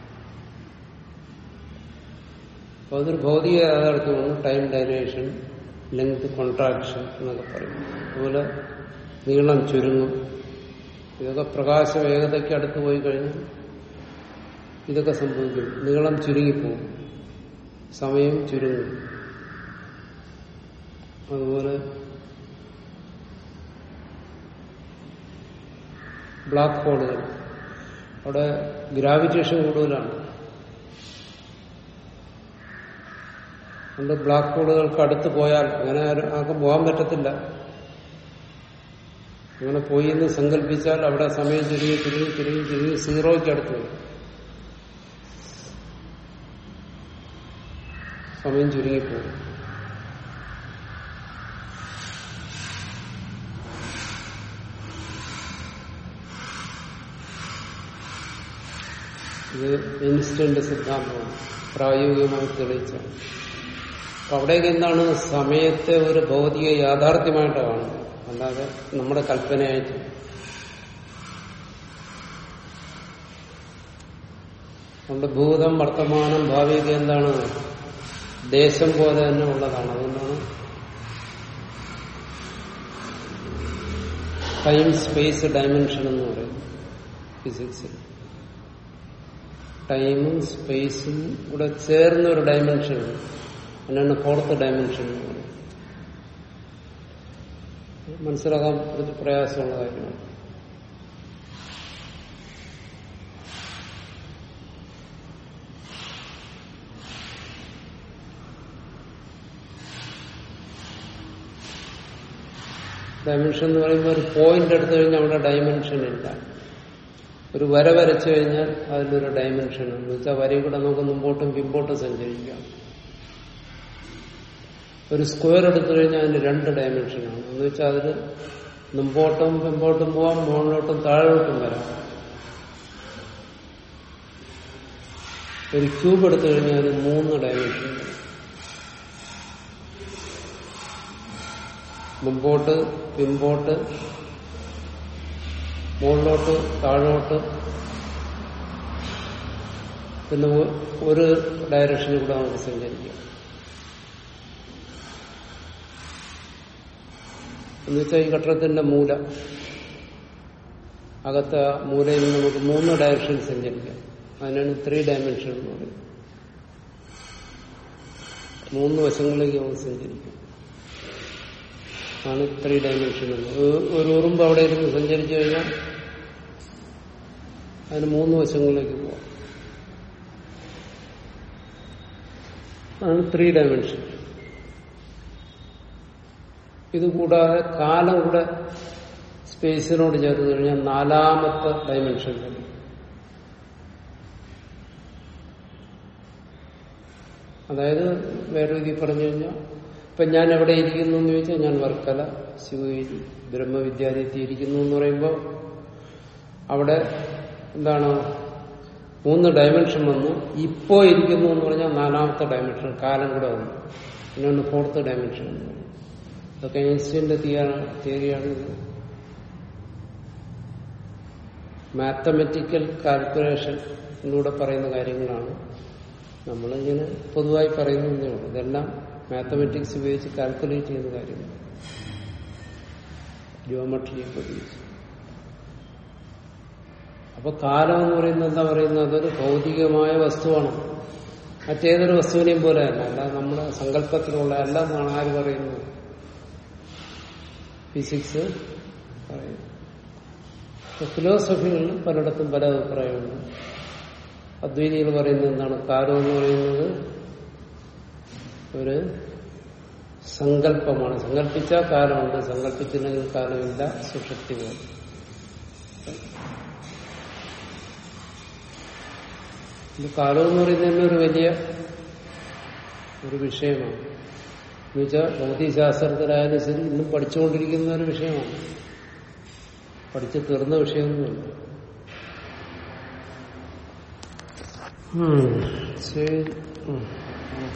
Speaker 1: അപ്പൊ അതൊരു ഭൗതിക യാഥാർത്ഥ്യമാണ് ടൈം ഡൈലേഷൻ ലെങ്ത് കോൺട്രാക്ഷൻ എന്നൊക്കെ പറയും അതുപോലെ നീളം ചുരുങ്ങും ഇതൊക്കെ പ്രകാശ വേഗതയ്ക്ക് അടുത്ത് പോയി കഴിഞ്ഞാൽ ഇതൊക്കെ സംഭവിക്കും നീളം ചുരുങ്ങിപ്പോകും സമയം ചുരുങ്ങും അതുപോലെ ബ്ലാക്ക് ഹോളുകൾ അവിടെ ഗ്രാവിറ്റേഷൻ കൂടുതലാണ് അതുകൊണ്ട് ബ്ലാക്ക് ഹോളുകൾക്ക് അടുത്ത് പോയാൽ അങ്ങനെ ആരും- ആർക്കും പോകാൻ പറ്റത്തില്ല അങ്ങനെ പോയി എന്ന് സങ്കല്പിച്ചാൽ അവിടെ സമയം ചുരുങ്ങി ചുരുങ്ങി ചുരുങ്ങി ചുരുങ്ങി സീറോയ്ക്ക് അടുത്ത് വരും സമയം ചുരുങ്ങിപ്പോകും ഇത് ഇൻസ്റ്റന്റ് സിദ്ധാന്തമാണ് പ്രായോഗികമായി തെളിയിച്ചാണ് അപ്പൊ അവിടേക്ക് എന്താണ് സമയത്തെ ഒരു ഭൗതിക യാഥാർത്ഥ്യമായിട്ട് കാണുന്നത് അല്ലാതെ നമ്മുടെ കൽപ്പനയായിട്ട് നമ്മുടെ ഭൂതം വർത്തമാനം ഭാവിയൊക്കെ എന്താണ് ദേശം പോലെ തന്നെ ഉള്ളതാണ് അതുകൊണ്ടാണ് ടൈം സ്പേസ് ഡയമെൻഷൻ എന്ന് പറയുന്നത് ഫിസിക്സിൽ ടൈമും സ്പേസും കൂടെ ചേർന്ന ഒരു ഡയമെൻഷൻ അതിനാണ് ഫോർത്ത് ഡയമെൻഷൻ എന്ന് പറയുന്നത് മനസ്സിലാക്കാൻ കുറച്ച് പ്രയാസമുള്ള കാര്യമാണ് ഡയമെൻഷൻ എന്ന് പറയുമ്പോൾ ഒരു പോയിന്റ് എടുത്തു കഴിഞ്ഞാൽ അവിടെ ഡയമെൻഷൻ ഇല്ല ഒരു വര വരച്ചു കഴിഞ്ഞാൽ അതിലൊരു ഡയമെൻഷൻ എന്ന് വെച്ചാൽ വരയിൽ കൂടെ നമുക്ക് മുമ്പോട്ടും പിമ്പോട്ടും സഞ്ചരിക്കാം ഒരു സ്ക്വയർ എടുത്തു കഴിഞ്ഞാൽ അതിന് രണ്ട് ഡയമെൻഷനാണ് എന്ന് വെച്ചാൽ അതിൽ മുമ്പോട്ടും പിമ്പോട്ടും പോവാം മുകളിലോട്ടും താഴോട്ടും വരാം ഒരു ക്യൂബ് എടുത്തു കഴിഞ്ഞാൽ അതിന് മൂന്ന് ഡയമെൻഷൻ മുമ്പോട്ട് പിമ്പോട്ട് മുകളിലോട്ട് താഴോട്ട് പിന്നെ ഒ- ഒരു ഡയറക്ഷനിൽ കൂടെ നമുക്ക് സഞ്ചരിക്കാം എന്നുവെച്ചാൽ ഈ കട്ടടത്തിന്റെ മൂല അകത്ത മൂലയിൽ നിന്ന് നമുക്ക് മൂന്ന് ഡയറക്ഷൻ സഞ്ചരിക്കാം അതിനാണ് ത്രീ ഡയമെൻഷൻ എന്ന് പറയുന്നത് മൂന്ന് വശങ്ങളിലേക്ക് നമുക്ക് സഞ്ചരിക്കാം ആണ് ത്രീ ഡയമെൻഷൻ ഒരു ഉറുമ്പ് അവിടെ ഇരുന്ന് സഞ്ചരിച്ചു കഴിഞ്ഞാൽ അതിന് മൂന്ന് വശങ്ങളിലേക്ക് പോവാം ആണ് ത്രീ ഡയമെൻഷൻ ഇത് കൂടാതെ കാലം കൂടെ സ്പേസിനോട് ചേർത്ത് കഴിഞ്ഞാൽ നാലാമത്തെ ഡയമെൻഷൻ വരും അതായത് വേറെ രീതിയിൽ പറഞ്ഞു കഴിഞ്ഞാൽ ഇപ്പൊ ഞാൻ എവിടെ ഇരിക്കുന്നു എന്ന് ചോദിച്ചാൽ ഞാൻ വർക്കല ശിവഗിരി ബ്രഹ്മവിദ്യാലയത്തിൽ ഇരിക്കുന്നു എന്ന് പറയുമ്പോൾ അവിടെ എന്താണ് മൂന്ന് ഡയമെൻഷൻ വന്നു ഇപ്പോ ഇരിക്കുന്നു എന്ന് പറഞ്ഞാൽ നാലാമത്തെ ഡയമെൻഷൻ കാലം കൂടെ വന്നു പിന്നെ ഫോർത്ത് ഡയമെൻഷൻ വന്നു ഇതൊക്കെ ഐൻസ്റ്റീന്റെ തിയറിയാണ് ഇത് മാത്തമെറ്റിക്കൽ കാൽക്കുലേഷനിലൂടെ പറയുന്ന കാര്യങ്ങളാണ് നമ്മളിങ്ങനെ പൊതുവായി പറയുന്നതേ ഉള്ളൂ ഇതെല്ലാം മാത്തമെറ്റിക്സ് ഉപയോഗിച്ച് കാൽക്കുലേറ്റ് ചെയ്യുന്ന കാര്യങ്ങൾ ജിയോമെട്രിയൊക്കെ ഉപയോഗിച്ച് അപ്പൊ കാലം എന്ന് പറയുന്നത് എന്താ പറയുന്നത് അതൊരു ഭൗതികമായ വസ്തുവാണ് മറ്റേതൊരു വസ്തുവിനെയും പോലെ അല്ല അല്ല നമ്മുടെ സങ്കല്പത്തിലുള്ള അല്ല എന്നാണ് ആര് പറയുന്നത് ഫിസിക്സ് പറയുന്നത് ഫിലോസഫികളിൽ പലയിടത്തും പല അഭിപ്രായമുണ്ട് അദ്വൈതികൾ പറയുന്നത് എന്താണ് കാലം എന്ന് പറയുന്നത് ഒരു സങ്കല്പമാണ് സങ്കല്പിച്ചാൽ കാലമുണ്ട് സങ്കല്പിച്ചില്ലെങ്കിൽ കാലമില്ല സുഷക്തി പോലെ ഇത് കാലം എന്ന് പറയുന്നത് തന്നെ ഒരു വലിയ ഒരു വിഷയമാണ് എന്നുവെച്ചാൽ ഭൗതികശാസ്ത്രത്തിലായാലും ശരി ഇന്നും പഠിച്ചുകൊണ്ടിരിക്കുന്ന ഒരു വിഷയമാണ് പഠിച്ചു തീർന്ന വിഷയമൊന്നുമില്ല ശരി